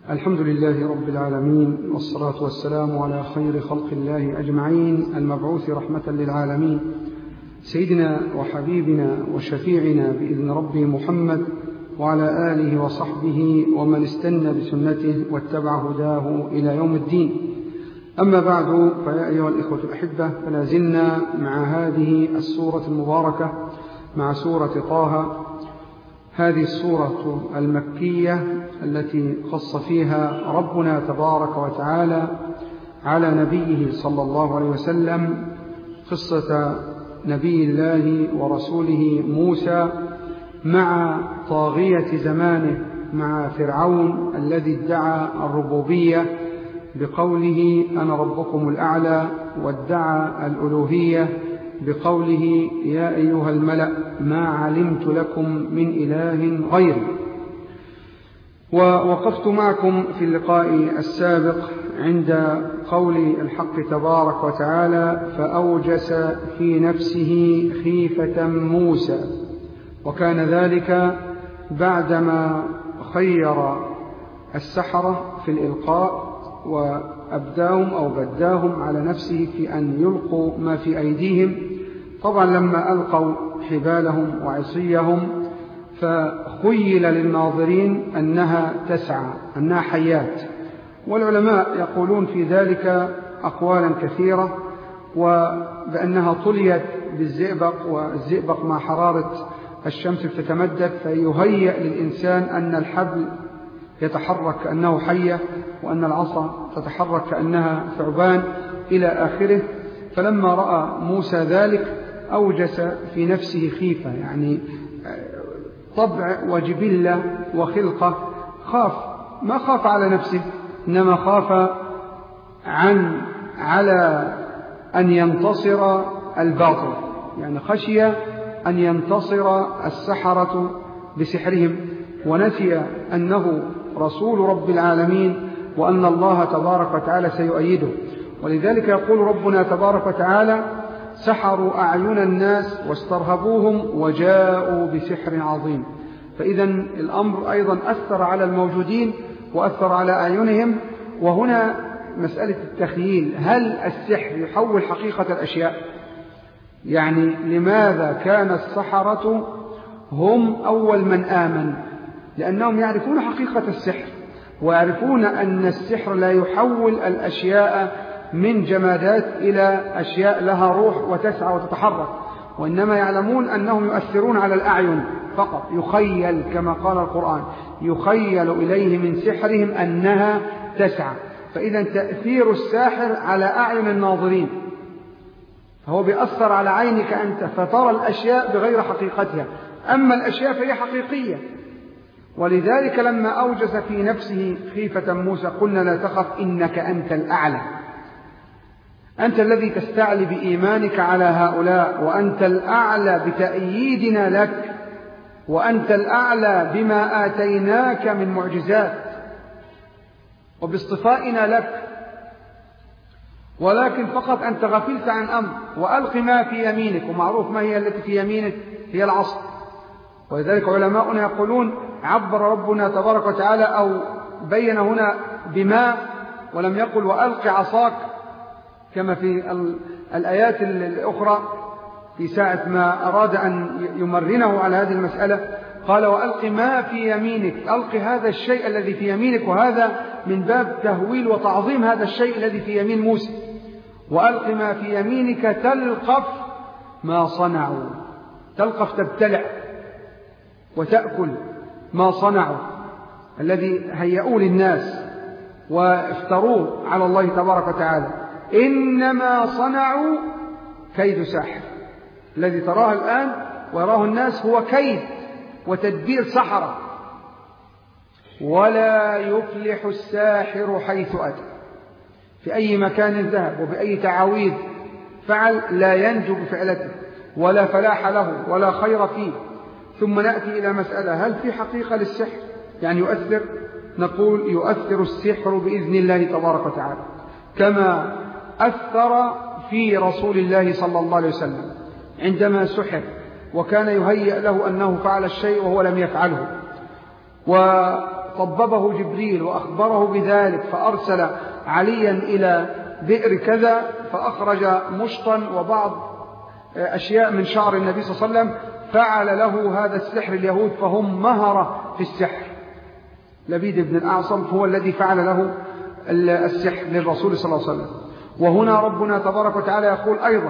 الحمد لله رب العالمين والصلاة والسلام على خير خلق الله أجمعين المبعوث رحمة للعالمين سيدنا وحبيبنا وشفيعنا بإذن ربه محمد وعلى آله وصحبه ومن استنى بسنته واتبع هداه إلى يوم الدين أما بعد فيا أيها الإخوة الأحبة فلا زلنا مع هذه السورة المباركة مع سورة طه هذه السورة المكية التي خص فيها ربنا تبارك وتعالى على نبيه صلى الله عليه وسلم قصة نبي الله ورسوله موسى مع طاغية زمانه مع فرعون الذي ادعى الربوبية بقوله أنا ربكم الأعلى وادعى الألوهية بقوله يا أيها الملأ ما علمت لكم من إله غيري ووقفت معكم في اللقاء السابق عند قول الحق تبارك وتعالى فأوجس في نفسه خيفة موسى وكان ذلك بعدما خير السحرة في الإلقاء وأبداهم أو بداهم على نفسه في أن يلقوا ما في أيديهم طبعا لما ألقوا حبالهم وعصيهم فخيل للناظرين أنها تسعى أنها حيات والعلماء يقولون في ذلك أقوالا كثيرة وبأنها طليت بالزئبق والزئبق مع حرارة الشمس بتتمدد فيهيئ للإنسان أن الحبل يتحرك كأنه حية وأن العصا تتحرك كأنها ثعبان إلى آخره فلما رأى موسى ذلك أوجس في نفسه خيفة يعني طبع وجبلة وخلقة خاف ما خاف على نفسه إنما خاف عن على أن ينتصر الباطل يعني خشي أن ينتصر السحرة بسحرهم ونسي أنه رسول رب العالمين وأن الله تبارك وتعالى سيؤيده ولذلك يقول ربنا تبارك وتعالى سحروا أعين الناس واسترهبوهم وجاءوا بسحر عظيم فإذا الأمر أيضا أثر على الموجودين وأثر على أعينهم وهنا مسألة التخييل هل السحر يحول حقيقة الأشياء يعني لماذا كان السحرة هم أول من آمن لأنهم يعرفون حقيقة السحر ويعرفون أن السحر لا يحول الأشياء من جمادات إلى أشياء لها روح وتسعى وتتحرك وإنما يعلمون أنهم يؤثرون على الأعين فقط يخيل كما قال القرآن يخيل إليه من سحرهم أنها تسعى فإذا تأثير الساحر على أعين الناظرين فهو بيأثر على عينك أنت فترى الأشياء بغير حقيقتها أما الأشياء فهي حقيقية ولذلك لما أوجس في نفسه خيفة موسى قلنا لا تخف إنك أنت الأعلى أنت الذي تستعلي بإيمانك على هؤلاء وأنت الأعلى بتأييدنا لك وأنت الأعلى بما آتيناك من معجزات وباصطفائنا لك ولكن فقط أنت غفلت عن أمر وألق ما في يمينك ومعروف ما هي التي في يمينك هي العصر ولذلك علماؤنا يقولون عبر ربنا تبارك وتعالى أو بين هنا بما ولم يقل وألق عصاك كما في الآيات الأخرى في ساعة ما أراد أن يمرنه على هذه المسألة قال وألق ما في يمينك ألق هذا الشيء الذي في يمينك وهذا من باب تهويل وتعظيم هذا الشيء الذي في يمين موسى وألق ما في يمينك تلقف ما صنعوا تلقف تبتلع وتأكل ما صنعوا الذي هيئوه للناس وافتروه على الله تبارك وتعالى إنما صنعوا كيد ساحر الذي تراه الآن ويراه الناس هو كيد وتدبير سحرة ولا يفلح الساحر حيث أتى في أي مكان ذهب وبأي تعاويذ فعل لا ينجو بفعلته ولا فلاح له ولا خير فيه ثم نأتي إلى مسألة هل في حقيقة للسحر يعني يؤثر نقول يؤثر السحر بإذن الله تبارك وتعالى كما أثر في رسول الله صلى الله عليه وسلم عندما سحر وكان يهيأ له أنه فعل الشيء وهو لم يفعله فطببه جبريل وأخبره بذلك فأرسل عليا إلى بئر كذا فأخرج مشطا وبعض أشياء من شعر النبي صلى الله عليه وسلم فعل له هذا السحر اليهود فهم مهرة في السحر لبيد بن الأعصم هو الذي فعل له السحر للرسول صلى الله عليه وسلم وهنا ربنا تبارك وتعالى يقول أيضا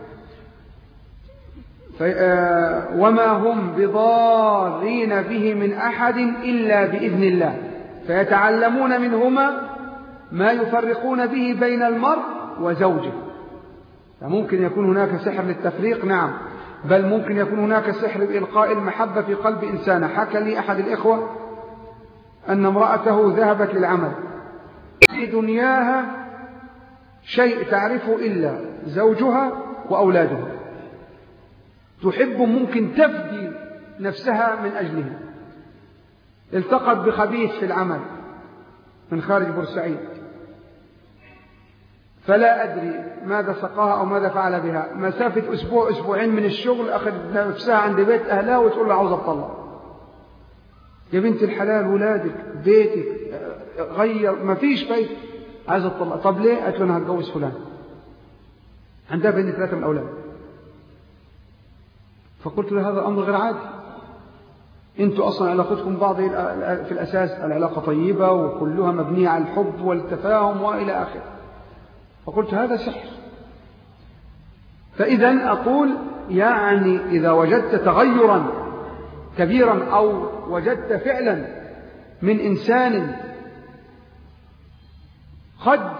وما هم بضارين به من أحد إلا بإذن الله فيتعلمون منهما ما يفرقون به بين المرء وزوجه فممكن يكون هناك سحر للتفريق نعم بل ممكن يكون هناك سحر بإلقاء المحبة في قلب إنسان حكى لي أحد الإخوة أن امرأته ذهبت للعمل في دنياها شيء تعرفه إلا زوجها وأولادها تحب ممكن تفدي نفسها من أجله التقت بخبيث في العمل من خارج بورسعيد فلا أدري ماذا سقاها أو ماذا فعل بها مسافة أسبوع أسبوعين من الشغل أخذ نفسها عند بيت أهلها وتقول له عاوز أطلع يا بنت الحلال ولادك بيتك غير ما فيش فايدة عايز أطلع طب ليه قالت له أنا هتجوز فلان عندها بين ثلاثة من الأولاد فقلت له هذا أمر غير عادي انتوا أصلا علاقتكم بعض في الأساس العلاقة طيبة وكلها مبنية على الحب والتفاهم وإلى آخره فقلت هذا سحر فإذا أقول يعني إذا وجدت تغيرا كبيرا أو وجدت فعلا من إنسان قد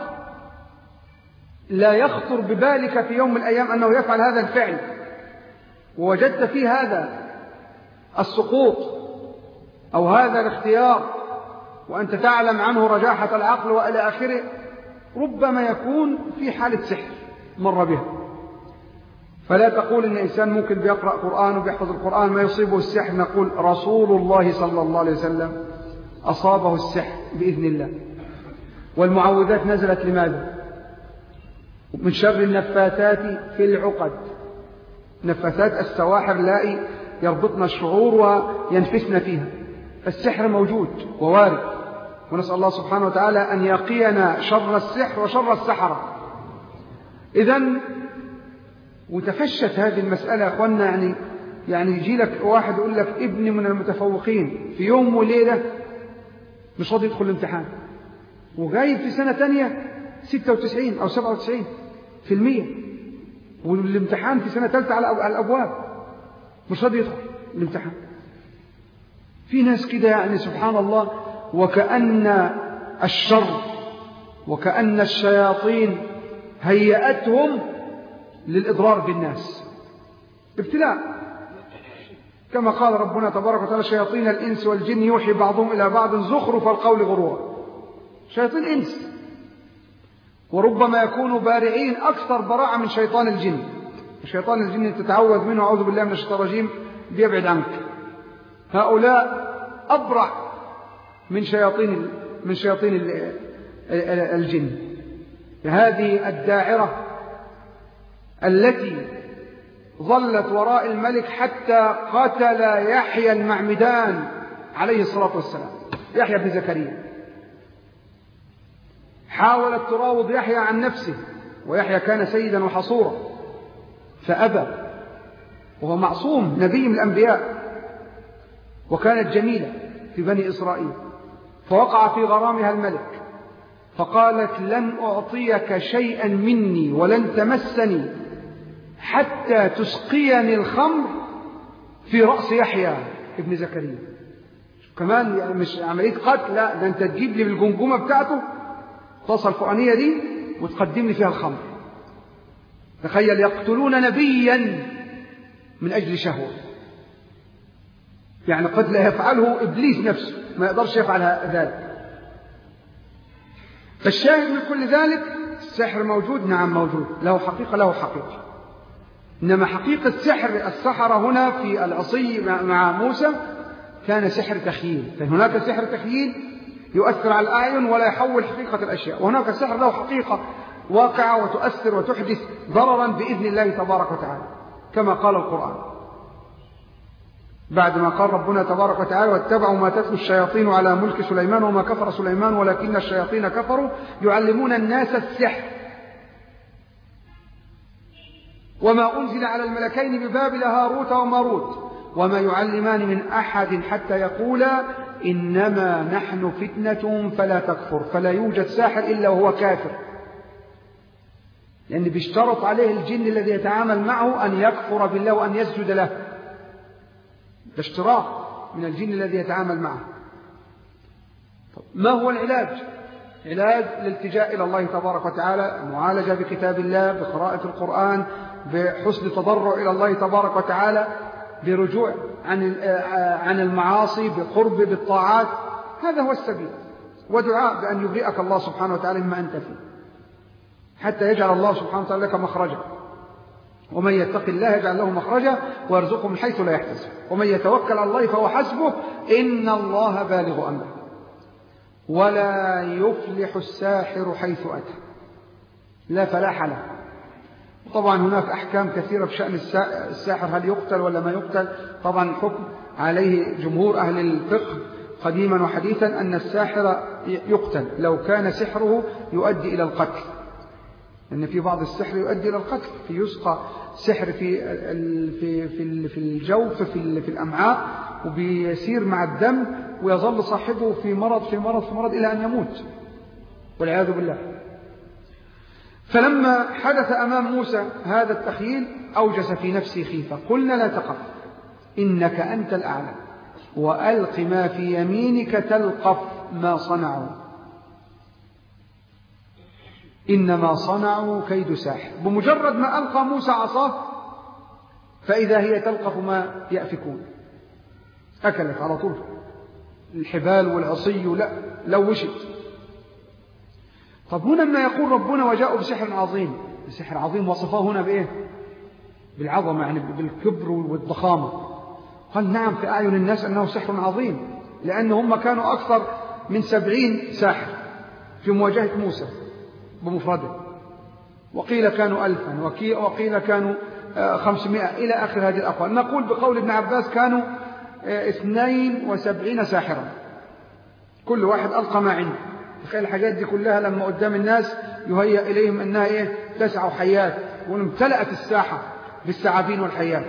لا يخطر ببالك في يوم من الأيام أنه يفعل هذا الفعل ووجدت فيه هذا السقوط أو هذا الاختيار وأنت تعلم عنه رجاحة العقل وإلى آخره ربما يكون في حالة سحر مر بها فلا تقول إن إنسان ممكن بيقرأ قرآن وبيحفظ القرآن ما يصيبه السحر نقول رسول الله صلى الله عليه وسلم أصابه السحر بإذن الله والمعوذات نزلت لماذا من شر النفاثات في العقد نفاثات السواحر لاقي يربطن الشعور وينفسن فيها فالسحر موجود ووارد ونسأل الله سبحانه وتعالى أن يقينا شر السحر وشر السحرة إذا وتفشت هذه المسألة يا أخوانا يعني يعني يجي لك واحد يقول لك ابني من المتفوقين في يوم وليلة مش راضي يدخل الامتحان وجايب في سنة تانية 96 أو 97 في المية والامتحان في سنة ثالثة على الأبواب مش راضي يدخل الامتحان في ناس كده يعني سبحان الله وكأن الشر وكأن الشياطين هيأتهم للإضرار بالناس ابتلاء كما قال ربنا تبارك وتعالى شياطين الإنس والجن يوحي بعضهم إلى بعض زخرف القول غرورا شياطين إنس وربما يكونوا بارعين أكثر براعة من شيطان الجن شيطان الجن تتعوذ منه أعوذ بالله من الشيطان الرجيم بيبعد عنك هؤلاء أبرع من شياطين من شياطين الجن هذه الداعرة التي ظلت وراء الملك حتى قتل يحيى المعمدان عليه الصلاة والسلام يحيى بن زكريا حاولت تراوض يحيى عن نفسه ويحيى كان سيدا وحصورا فأبى وهو معصوم نبي من الأنبياء وكانت جميلة في بني إسرائيل فوقع في غرامها الملك فقالت لن أعطيك شيئا مني ولن تمسني حتى تسقيني الخمر في رأس يحيى ابن زكريا كمان يعني مش عملية قتل لا ده انت تجيب لي بالجمجمة بتاعته الطاسة الفوقانية دي وتقدم لي فيها الخمر تخيل يقتلون نبيا من أجل شهوة يعني قد لا يفعله إبليس نفسه ما يقدرش يفعل ذلك فالشاهد من كل ذلك السحر موجود نعم موجود له حقيقة له حقيقة إنما حقيقة سحر السحرة هنا في العصي مع موسى كان سحر تخييل فهناك سحر تخييل يؤثر على الأعين ولا يحول حقيقة الأشياء وهناك سحر له حقيقة واقعة وتؤثر وتحدث ضررا بإذن الله تبارك وتعالى كما قال القرآن بعد ما قال ربنا تبارك وتعالى واتبعوا ما تتلو الشياطين على ملك سليمان وما كفر سليمان ولكن الشياطين كفروا يعلمون الناس السحر وما أنزل على الملكين ببابل هاروت وماروت وما يعلمان من أحد حتى يقولا إنما نحن فتنة فلا تكفر فلا يوجد ساحر إلا وهو كافر لأن بيشترط عليه الجن الذي يتعامل معه أن يكفر بالله وأن يسجد له ده اشتراط من الجن الذي يتعامل معه ما هو العلاج علاج الالتجاء إلى الله تبارك وتعالى معالجة بكتاب الله بقراءة القرآن بحسن تضرع إلى الله تبارك وتعالى برجوع عن عن المعاصي بقرب بالطاعات هذا هو السبيل ودعاء بأن يبرئك الله سبحانه وتعالى مما أنت فيه حتى يجعل الله سبحانه وتعالى لك مخرجا ومن يتق الله يجعل له مخرجا ويرزقه من حيث لا يحتسب ومن يتوكل على الله فهو حسبه إن الله بالغ أمره ولا يفلح الساحر حيث أتى لا فلاح له طبعا هناك أحكام كثيرة بشأن الساحر هل يقتل ولا ما يقتل طبعا الحكم عليه جمهور أهل الفقه قديما وحديثا أن الساحر يقتل لو كان سحره يؤدي إلى القتل لأن في بعض السحر يؤدي إلى القتل في يسقى سحر في في في في الجوف في في الأمعاء وبيسير مع الدم ويظل صاحبه في مرض في مرض في مرض إلى أن يموت والعياذ بالله فلما حدث أمام موسى هذا التخييل أوجس في نفسه خيفة قلنا لا تقف إنك أنت الأعلى وألق ما في يمينك تلقف ما صنعوا إنما صنعوا كيد ساحر بمجرد ما ألقى موسى عصاه فإذا هي تلقف ما يأفكون أكلت على طول الحبال والعصي لا لوشت طب هنا ما يقول ربنا وجاءوا بسحر عظيم السحر عظيم وصفاه هنا بإيه بالعظمة يعني بالكبر والضخامة قال نعم في أعين الناس أنه سحر عظيم لأن هم كانوا أكثر من سبعين ساحر في مواجهة موسى بمفرده وقيل كانوا ألفا وقيل كانوا خمسمائة إلى آخر هذه الأقوال نقول بقول ابن عباس كانوا اثنين وسبعين ساحرا كل واحد ألقى ما عنده تخيل الحاجات دي كلها لما قدام الناس يهيأ إليهم أنها إيه تسع حيات وامتلأت الساحة بالثعابين والحيات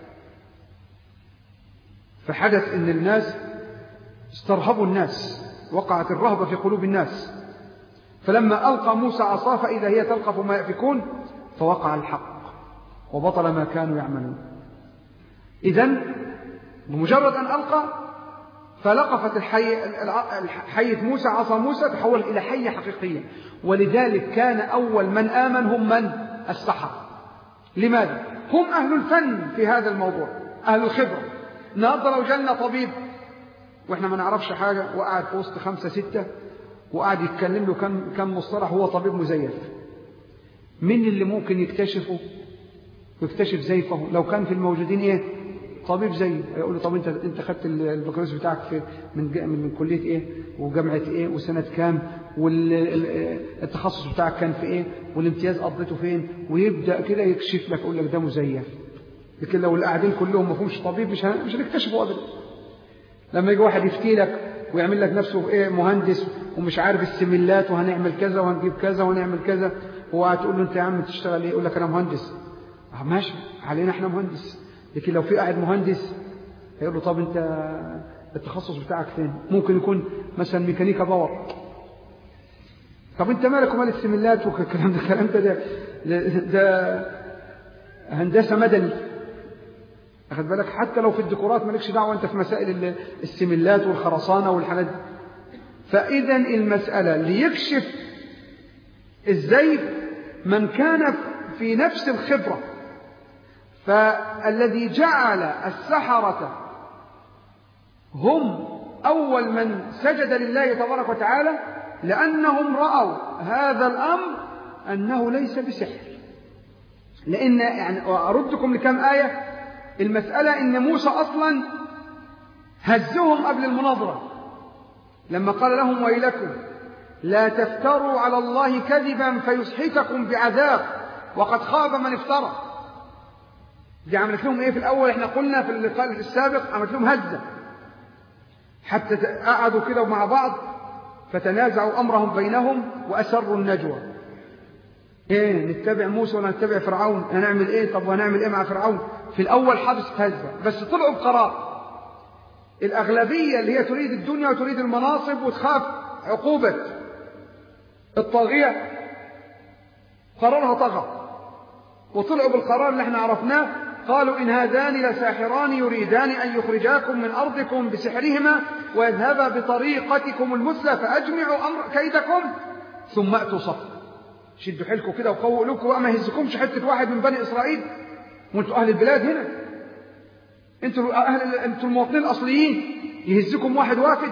فحدث أن الناس استرهبوا الناس وقعت الرهبة في قلوب الناس فلما ألقى موسى عصاه فإذا هي تلقف ما يأفكون فوقع الحق وبطل ما كانوا يعملون إذن بمجرد أن ألقى فلقفت الحي... حية موسى عصا موسى تحول إلى حية حقيقية ولذلك كان أول من آمن هم من السحرة لماذا؟ هم أهل الفن في هذا الموضوع أهل الخبرة النهارده لو جالنا طبيب وإحنا ما نعرفش حاجة وقعد في وسط خمسة ستة وقعد يتكلم له كم كم مصطلح هو طبيب مزيف مين اللي ممكن يكتشفه ويكتشف زيفه لو كان في الموجودين ايه طبيب زي يقول له طب انت انت خدت البكالوريوس بتاعك في من من كليه ايه وجامعه ايه وسنه كام والتخصص بتاعك كان في ايه والامتياز قضيته فين ويبدا كده يكشف لك يقول لك ده مزيف لكن لو اللي قاعدين كلهم ما فيهمش طبيب مش مش هنكتشفه ابدا لما يجي واحد يفتي لك ويعمل لك نفسه ايه مهندس ومش عارف السملات وهنعمل كذا وهنجيب كذا وهنعمل كذا وهتقول له انت يا عم تشتغل ايه يقول لك انا مهندس اه ماشي علينا احنا مهندس لكن لو في قاعد مهندس هيقول له طب انت التخصص بتاعك فين ممكن يكون مثلا ميكانيكا باور طب انت مالك ومال السملات والكلام ده الكلام ده ده, ده هندسه مدني أخذ بالك حتى لو في الديكورات مالكش دعوة أنت في مسائل السملات والخرسانة والحاجات دي فإذا المسألة ليكشف الزيف من كان في نفس الخبرة فالذي جعل السحرة هم أول من سجد لله تبارك وتعالى لأنهم رأوا هذا الأمر أنه ليس بسحر لأن يعني أردكم لكم آية المسألة إن موسى أصلا هزهم قبل المناظرة لما قال لهم ويلكم لا تفتروا على الله كذبا فيسحتكم بعذاب وقد خاب من افترى دي عملت لهم ايه في الاول احنا قلنا في اللقاء السابق عملت لهم هزه حتى قعدوا كده مع بعض فتنازعوا امرهم بينهم واسروا النجوى ايه نتبع موسى ولا نتبع فرعون هنعمل ايه طب وهنعمل ايه مع فرعون في الاول حدثت هزه بس طلعوا بقرار الاغلبيه اللي هي تريد الدنيا وتريد المناصب وتخاف عقوبه الطاغيه قرارها طغى وطلعوا بالقرار اللي احنا عرفناه قالوا إن هذان لساحران يريدان أن يخرجاكم من أرضكم بسحرهما ويذهبا بطريقتكم المثلى فأجمعوا أمر كيدكم ثم أتوا صف شدوا حيلكم كده وقووا قلوبكم وما يهزكمش حتة واحد من بني إسرائيل وانتوا أهل البلاد هنا انتوا أهل انتوا المواطنين الأصليين يهزكم واحد وافد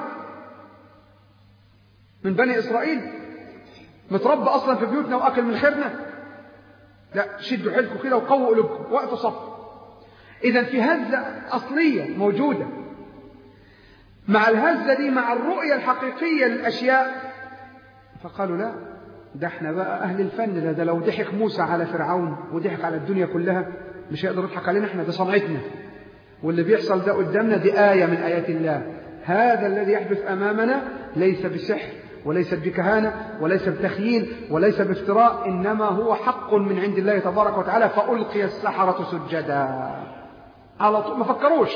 من بني إسرائيل متربى أصلا في بيوتنا وأكل من خيرنا لا شدوا حيلكم كده وقووا قلوبكم وقتوا صف إذا في هزة أصلية موجودة مع الهزة دي مع الرؤية الحقيقية للأشياء فقالوا لا ده احنا بقى أهل الفن ده, ده لو ضحك موسى على فرعون وضحك على الدنيا كلها مش هيقدر يضحك علينا احنا ده صنعتنا واللي بيحصل ده قدامنا دي آية من آيات الله هذا الذي يحدث أمامنا ليس بسحر وليس بكهانة وليس بتخييل وليس بافتراء إنما هو حق من عند الله تبارك وتعالى فألقي السحرة سجدا على طول ما فكروش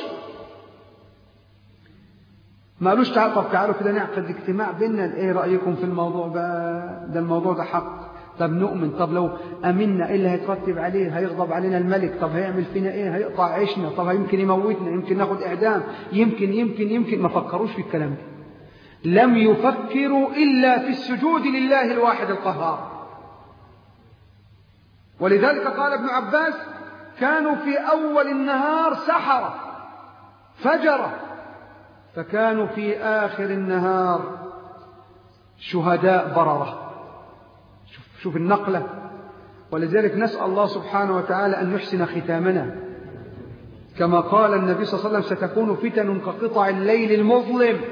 ما قالوش تعالوا طب تعالوا كده نعقد اجتماع بينا ايه رأيكم في الموضوع بقى ده الموضوع ده حق طب نؤمن طب لو أمنا ايه اللي هيترتب عليه هيغضب علينا الملك طب هيعمل فينا ايه هيقطع عيشنا طب يمكن يموتنا يمكن ناخد اعدام يمكن يمكن يمكن ما فكروش في الكلام ده لم يفكروا إلا في السجود لله الواحد القهار ولذلك قال ابن عباس كانوا في أول النهار سحرة فجرة فكانوا في آخر النهار شهداء بررة شوف, شوف النقلة ولذلك نسأل الله سبحانه وتعالى أن يحسن ختامنا كما قال النبي صلى الله عليه وسلم ستكون فتن كقطع الليل المظلم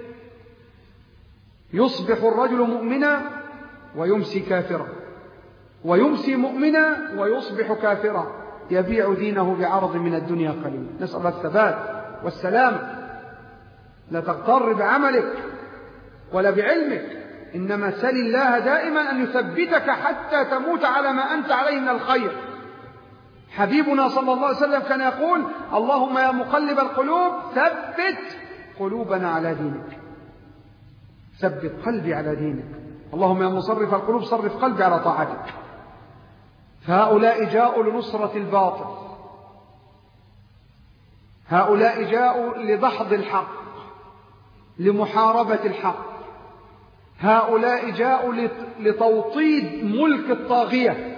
يصبح الرجل مؤمنا ويمسي كافرا ويمسي مؤمنا ويصبح كافرا يبيع دينه بعرض من الدنيا قليل نسأل الله الثبات والسلام لا تغتر بعملك ولا بعلمك إنما سل الله دائما أن يثبتك حتى تموت على ما أنت عليه من الخير حبيبنا صلى الله عليه وسلم كان يقول اللهم يا مقلب القلوب ثبت قلوبنا على دينك ثبت قلبي على دينك اللهم يا مصرف القلوب صرف قلبي على طاعتك فهؤلاء جاءوا لنصرة الباطل هؤلاء جاءوا لدحض الحق لمحاربة الحق هؤلاء جاءوا لتوطيد ملك الطاغية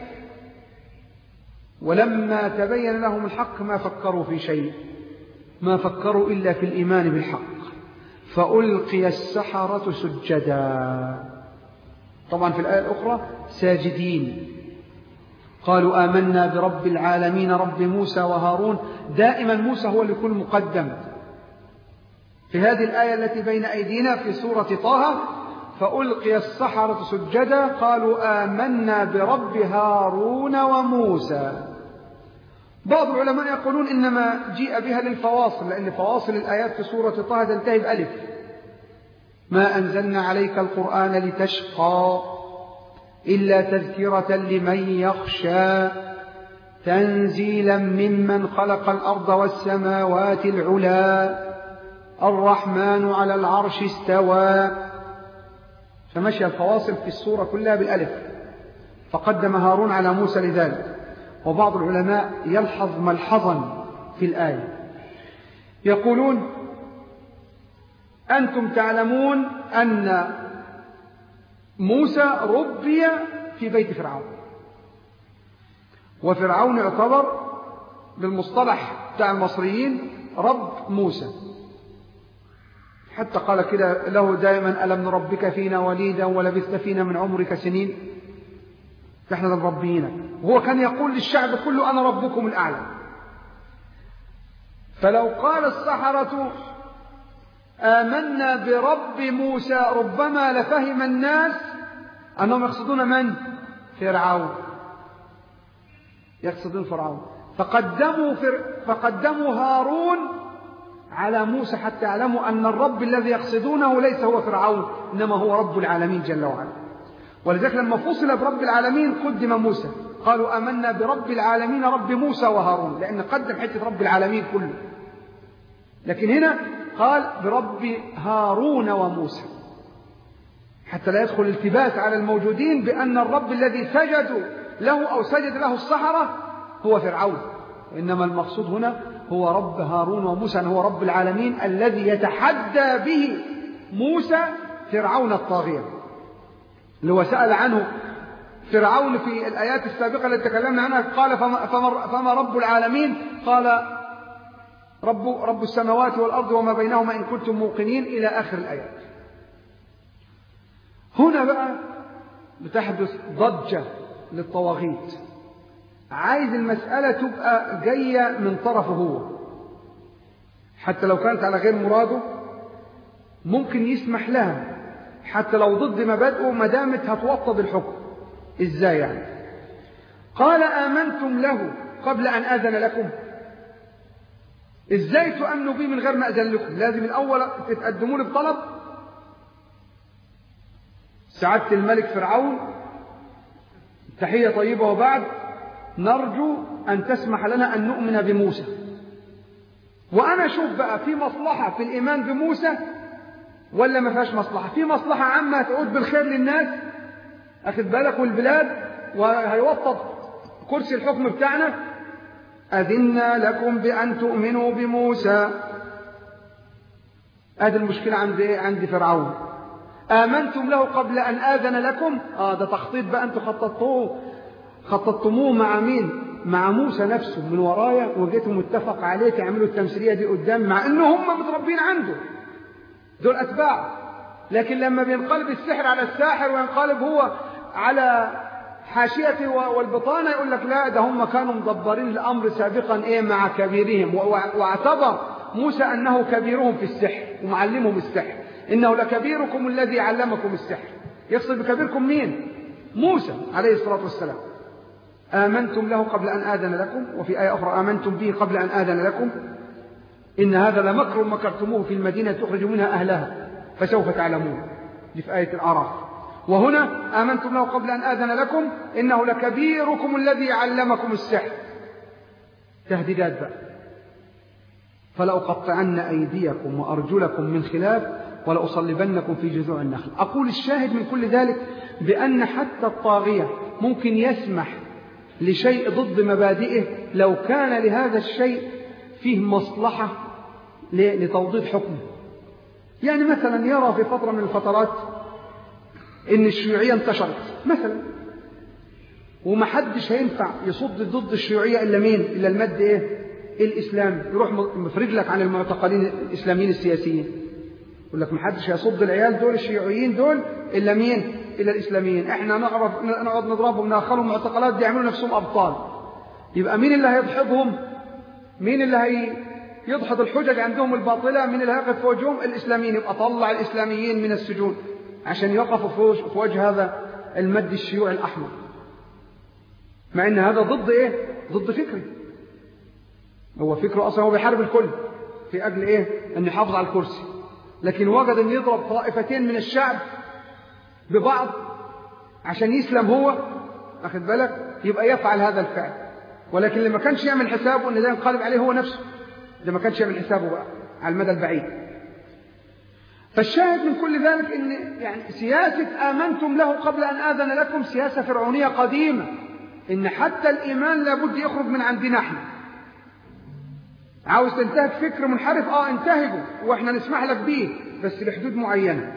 ولما تبين لهم الحق ما فكروا في شيء ما فكروا إلا في الإيمان بالحق فألقي السحرة سجدا طبعا في الآية الأخرى ساجدين قالوا آمنا برب العالمين رب موسى وهارون دائما موسى هو اللي يكون مقدم في هذه الآية التي بين أيدينا في سورة طه فألقي السحرة سجدا قالوا آمنا برب هارون وموسى بعض العلماء يقولون إنما جيء بها للفواصل لأن فواصل الآيات في سورة طه تنتهي بألف ما أنزلنا عليك القرآن لتشقى إلا تذكرة لمن يخشى تنزيلا ممن خلق الأرض والسماوات العلا الرحمن على العرش استوى فمشي الفواصل في السورة كلها بالألف فقدم هارون على موسى لذلك وبعض العلماء يلحظ ملحظا في الآية يقولون أنتم تعلمون أن موسى ربي في بيت فرعون وفرعون يعتبر بالمصطلح بتاع المصريين رب موسى حتى قال كده له دائما ألم نربك فينا وليدا ولبثت فينا من عمرك سنين فإحنا نربينك وهو كان يقول للشعب كله أنا ربكم الأعلى فلو قال السحرة آمنا برب موسى ربما لفهم الناس أنهم يقصدون من؟ فرعون يقصدون فرعون فقدموا, فقدموا هارون على موسى حتى يعلموا أن الرب الذي يقصدونه ليس هو فرعون إنما هو رب العالمين جل وعلا ولذلك لما فصل برب العالمين قدم موسى قالوا آمنا برب العالمين رب موسى وهارون لأن قدم حتة رب العالمين كله لكن هنا قال برب هارون وموسى حتى لا يدخل التباس على الموجودين بأن الرب الذي سجدوا له أو سجد له السحرة هو فرعون وإنما المقصود هنا هو رب هارون وموسى هو رب العالمين الذي يتحدى به موسى فرعون الطاغية اللي هو سأل عنه فرعون في الآيات السابقة التي تكلمنا عنها قال فما, فما, فما رب العالمين قال رب, رب السماوات والأرض وما بينهما إن كنتم موقنين إلى آخر الآيات هنا بقى بتحدث ضجة للطواغيت عايز المسألة تبقى جاية من طرفه هو حتى لو كانت على غير مراده ممكن يسمح لها حتى لو ضد مبادئه ما دامت هتوطد الحكم ازاي يعني قال آمنتم له قبل أن آذن لكم ازاي تؤمنوا به من غير ما أذن لكم لازم الأول تتقدموا لي بطلب سعادة الملك فرعون تحية طيبة وبعد نرجو أن تسمح لنا أن نؤمن بموسى وأنا أشوف بقى في مصلحة في الإيمان بموسى ولا ما فيهاش مصلحة في مصلحة عامة تعود بالخير للناس أخذ بالك والبلاد وهيوطد كرسي الحكم بتاعنا أذنا لكم بأن تؤمنوا بموسى هذه المشكلة عند إيه؟ عند فرعون آمنتم له قبل أن آذن لكم آه ده تخطيط بقى أنتم خططتوه خططتموه مع مين مع موسى نفسه من ورايا وجيتوا متفق عليه تعملوا التمثيلية دي قدام مع انه هم متربين عنده دول اتباع لكن لما بينقلب السحر على الساحر وينقلب هو على حاشيته والبطانة يقول لك لا ده هم كانوا مدبرين الأمر سابقا إيه مع كبيرهم واعتبر موسى أنه كبيرهم في السحر ومعلمهم السحر إنه لكبيركم الذي علمكم السحر يقصد بكبيركم مين موسى عليه الصلاة والسلام آمنتم له قبل أن آذن لكم وفي آية أخرى آمنتم به قبل أن آذن لكم إن هذا لمكر مكرتموه في المدينة تخرج منها أهلها فسوف تعلمون دي في آية الأعراف وهنا آمنتم له قبل أن آذن لكم إنه لكبيركم الذي علمكم السحر تهديدات بقى فلأقطعن أيديكم وأرجلكم من خلاف ولأصلبنكم في جذوع النخل أقول الشاهد من كل ذلك بأن حتى الطاغية ممكن يسمح لشيء ضد مبادئه لو كان لهذا الشيء فيه مصلحة لتوضيح حكمه يعني مثلا يرى في فترة من الفترات ان الشيوعية انتشرت مثلا ومحدش هينفع يصد ضد الشيوعية إلا مين إلا المد إيه الإسلام يروح مفرج لك عن المعتقلين الإسلاميين السياسيين يقول لك محدش هيصد العيال دول الشيوعيين دول إلا مين إلا الإسلاميين إحنا نعرف نقعد نضربهم ندخلهم معتقلات دي يعملوا نفسهم أبطال يبقى مين اللي هيضحضهم مين اللي هي يدحض الحجج عندهم الباطلة مين اللي هيقف في وجههم الإسلاميين يبقى طلع الإسلاميين من السجون عشان يقفوا في وجه هذا المد الشيوعي الأحمر مع ان هذا ضد ايه ضد فكري هو فكره اصلا هو بيحارب الكل في اجل ايه ان يحافظ على الكرسي لكن وجد ان يضرب طائفتين من الشعب ببعض عشان يسلم هو اخد بالك يبقى يفعل هذا الفعل ولكن اللي ما كانش يعمل حسابه ان ده ينقلب عليه هو نفسه ده ما كانش يعمل حسابه بقى على المدى البعيد فالشاهد من كل ذلك ان يعني سياسة آمنتم له قبل أن آذن لكم سياسة فرعونية قديمة إن حتى الإيمان لابد يخرج من عندنا احنا عاوز تنتهك فكر منحرف اه انتهجه واحنا نسمح لك بيه بس لحدود معينة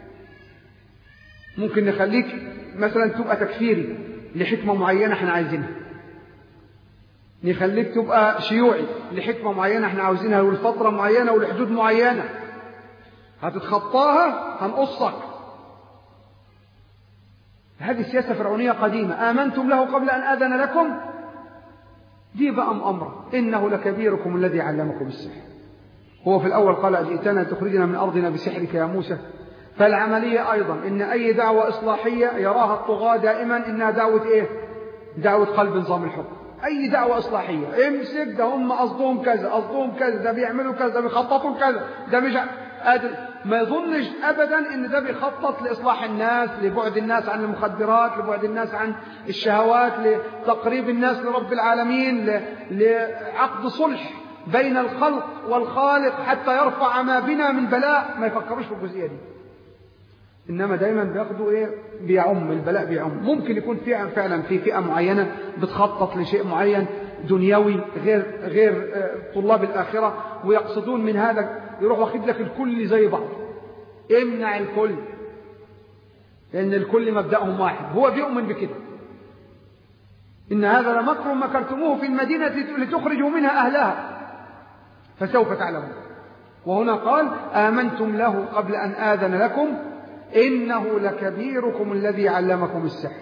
ممكن نخليك مثلا تبقى تكفيري لحكمة معينة احنا عايزينها نخليك تبقى شيوعي لحكمة معينة احنا عاوزينها ولفترة معينة ولحدود معينة هتتخطاها هنقصك هذه سياسة فرعونية قديمة آمنتم له قبل أن آذن لكم دي بقى أمره إنه لكبيركم الذي علمكم السحر هو في الأول قال أجئتنا تخرجنا من أرضنا بسحرك يا موسى فالعملية أيضا إن أي دعوة إصلاحية يراها الطغاة دائما إنها دعوة إيه دعوة قلب نظام الحكم أي دعوة إصلاحية امسك ده هم قصدهم كذا قصدهم كذا ده بيعملوا كذا ده بيخططوا كذا ده مش قادر ما يظنش أبدا إن ده بيخطط لإصلاح الناس لبعد الناس عن المخدرات لبعد الناس عن الشهوات لتقريب الناس لرب العالمين لعقد صلح بين الخلق والخالق حتى يرفع ما بنا من بلاء ما يفكروش في الجزئية دي إنما دايما بياخدوا إيه بيعم البلاء بيعم ممكن يكون في فعلا في فئة معينة بتخطط لشيء معين دنيوي غير غير طلاب الآخرة ويقصدون من هذا يروح واخد لك الكل زي بعض امنع الكل لأن الكل مبدأهم واحد هو بيؤمن بكده إن هذا لمكر مكرتموه في المدينة لتخرجوا منها أهلها فسوف تعلمون وهنا قال آمنتم له قبل أن آذن لكم إنه لكبيركم الذي علمكم السحر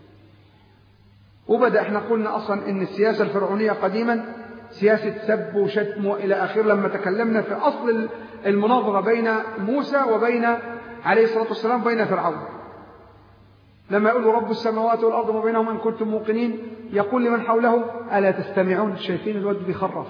وبدأ احنا قلنا أصلا إن السياسة الفرعونية قديما سياسة سب وشتم وإلى آخر لما تكلمنا في أصل المناظرة بين موسى وبين عليه الصلاة والسلام بين فرعون لما يقول رب السماوات والأرض وما بينهما إن كنتم موقنين يقول لمن حوله ألا تستمعون شايفين الواد بيخرف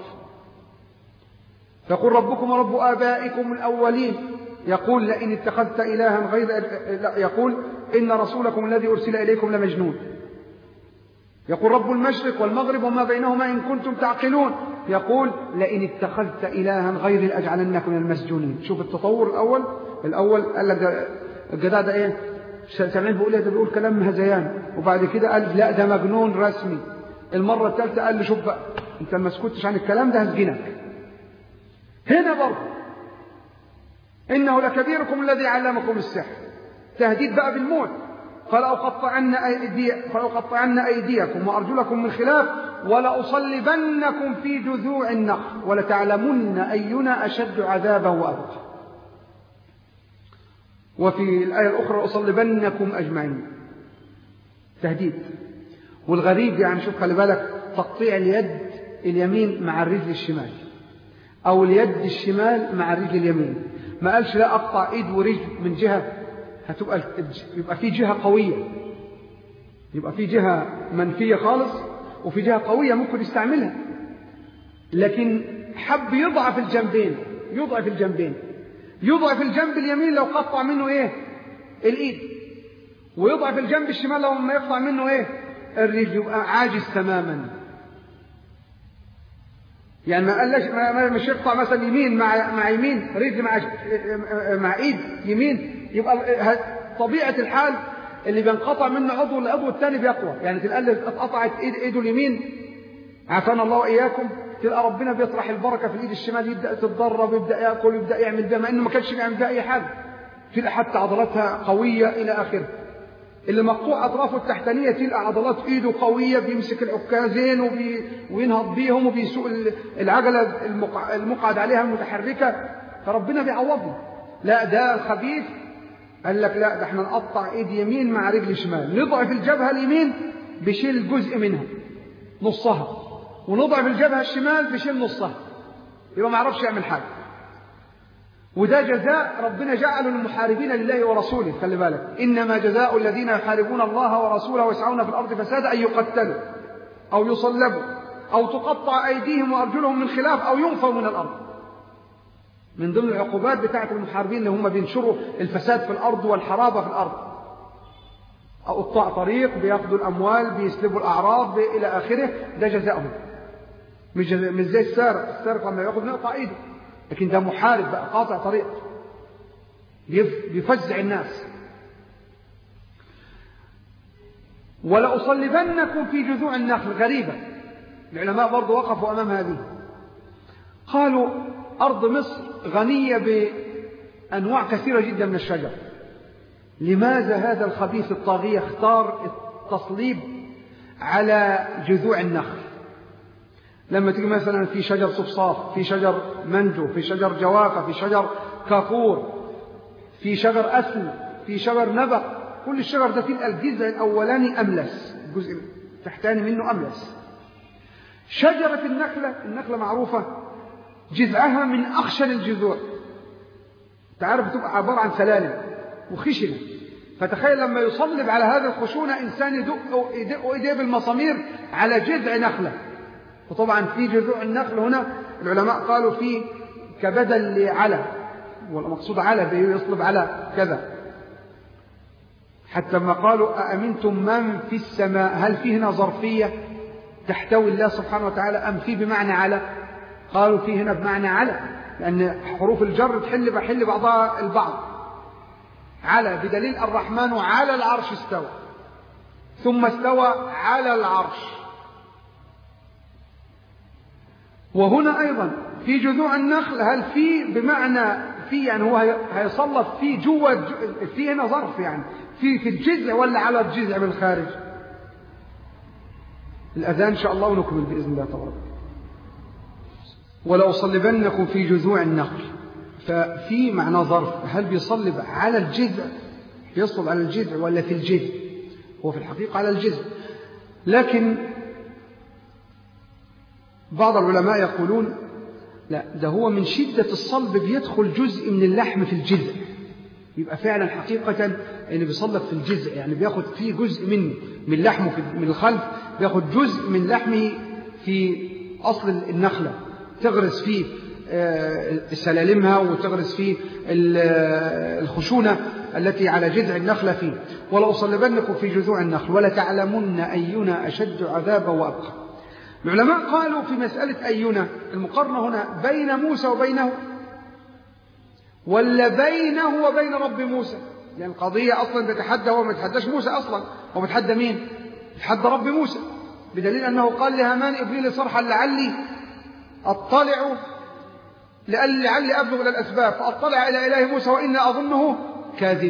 يقول ربكم ورب آبائكم الأولين يقول لئن اتخذت إلها غير يقول إن رسولكم الذي أرسل إليكم لمجنون يقول رب المشرق والمغرب وما بينهما إن كنتم تعقلون يقول لئن اتخذت إلها غير لأجعلنك من المسجونين شوف التطور الأول الأول قال لك الجدع ده إيه سامعين بيقول إيه ده بيقول كلام هذيان وبعد كده قال لا ده مجنون رسمي المرة الثالثة قال لي شوف بقى أنت ما سكتش عن الكلام ده هسجنك هنا برضه إنه لكبيركم الذي علمكم السحر تهديد بقى بالموت فلأقطعن, أيدي فلأقطعن أيديكم وأرجلكم من خلاف ولأصلبنكم في جذوع النخل ولتعلمن أينا أشد عذابا وأبقى وفي الآية الأخرى أصلبنكم أجمعين تهديد والغريب يعني شوف خلي بالك تقطيع اليد اليمين مع الرجل الشمال أو اليد الشمال مع الرجل اليمين ما قالش لا أقطع إيد ورجل من جهة هتبقى يبقى في جهة قوية يبقى في جهة منفية خالص وفي جهة قوية ممكن يستعملها لكن حب يضعف الجنبين يضعف الجنبين يضعف الجنب اليمين لو قطع منه ايه الايد ويضعف الجنب الشمال لو ما يقطع منه ايه الرجل يبقى عاجز تماما يعني ما قالش ما مش يقطع مثلا يمين مع مع يمين رجل مع مع ايد يمين يبقى طبيعه الحال اللي بينقطع منه عضو العضو الثاني بيقوى يعني تلقى اللي اتقطعت ايد ايده اليمين عافانا الله واياكم تلقى ربنا بيطرح البركه في الايد الشمال يبدا تتدرب يبدا ياكل يبدا يعمل بها مع انه ما كانش بيعمل بها اي حاجه تلقى حتى عضلاتها قويه الى اخره اللي مقطوع أطرافه التحتانية تلقى عضلات إيده قوية بيمسك العكازين وبي... وينهض بيهم وبيسوق العجلة المقع... المقعد عليها المتحركة فربنا بيعوضنا لا ده الخبيث قال لك لا ده احنا نقطع ايد يمين مع رجل شمال نضعف الجبهة اليمين بشيل جزء منها نصها ونضعف الجبهة الشمال بشيل نصها يبقى ما يعرفش يعمل حاجة وده جزاء ربنا جعله للمحاربين لله ورسوله خلي بالك إنما جزاء الذين يحاربون الله ورسوله ويسعون في الأرض فسادا أن يقتلوا أو يصلبوا أو تقطع أيديهم وأرجلهم من خلاف أو ينفوا من الأرض من ضمن العقوبات بتاعة المحاربين اللي هم بينشروا الفساد في الأرض والحرابة في الأرض أو قطاع طريق بياخدوا الأموال بيسلبوا الأعراض إلى آخره ده جزاؤهم مش, جزاء مش زي السارق السارق لما ياخد نقطع إيده لكن ده محارب بقى قاطع طريق بيفزع الناس ولأصلبنكم في جذوع النخل غريبة العلماء برضو وقفوا أمام هذه قالوا أرض مصر غنية بأنواع كثيرة جدا من الشجر لماذا هذا الخبيث الطاغية اختار التصليب على جذوع النخل لما تيجي مثلا في شجر صفصاف في شجر منجو في شجر جوافة في شجر كافور في شجر أسل في شجر نبق كل الشجر ده تلقى الجزء الأولاني أملس الجزء التحتاني منه أملس شجرة النخلة النخلة معروفة جذعها من أخشن الجذوع تعرف بتبقى عبارة عن سلالم وخشنة فتخيل لما يصلب على هذه الخشونة إنسان يدق يدق إيديه بالمسامير على جذع نخلة وطبعا في جذوع النخل هنا العلماء قالوا في كبدل لعلى والمقصود على يصلب على كذا حتى ما قالوا أأمنتم من في السماء هل في هنا ظرفية تحتوي الله سبحانه وتعالى أم في بمعنى على قالوا في هنا بمعنى على لأن حروف الجر تحل بحل بعضها البعض على بدليل الرحمن على العرش استوى ثم استوى على العرش وهنا أيضا في جذوع النخل هل في بمعنى في يعني هو هيصلف في جوه في هنا ظرف يعني في في الجذع ولا على الجذع بالخارج الأذان إن شاء الله ونكمل بإذن الله تبارك ولأصلبنكم في جذوع النخل ففي معنى ظرف هل بيصلب على الجذع يصلب على الجذع ولا في الجذع هو في الحقيقة على الجذع لكن بعض العلماء يقولون لا ده هو من شدة الصلب بيدخل جزء من اللحم في الجذع يبقى فعلا حقيقة اللي بيصلب في الجذع يعني بياخد فيه جزء من من لحمه من الخلف بياخد جزء من لحمه في أصل النخلة تغرس فيه سلالمها وتغرس فيه الخشونة التي على جذع النخلة فيه ولأصلبنكم في جذوع النخل ولتعلمن أينا أشد عذابا وأبقى العلماء قالوا في مسألة أينا المقارنة هنا بين موسى وبينه ولا بينه وبين رب موسى لأن القضية أصلا تتحدى هو ما يتحداش موسى أصلا هو بيتحدى مين يتحدى رب موسى بدليل أنه قال لهامان ابني لي صرحا لعلي أطلع لعلي أبلغ إلى الأسباب فأطلع إلى إله موسى وإني أظنه كاذب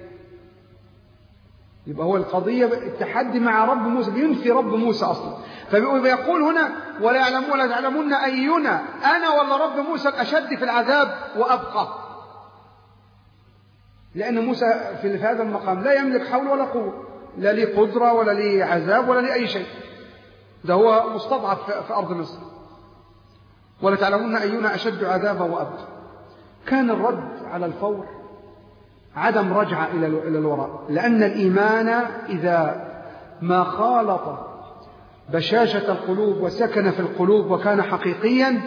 يبقى هو القضية التحدي مع رب موسى بينفي رب موسى أصلا فبيقول هنا ولا يعلمون ولا تعلمون أينا أنا ولا رب موسى الأشد في العذاب وأبقى لأن موسى في هذا المقام لا يملك حول ولا قوة لا لي قدرة ولا لي عذاب ولا لي أي شيء ده هو مستضعف في أرض مصر ولا تعلمون أينا أشد عذابا وأبقى كان الرد على الفور عدم رجعة إلى إلى الوراء لأن الإيمان إذا ما خالط بشاشة القلوب وسكن في القلوب وكان حقيقيا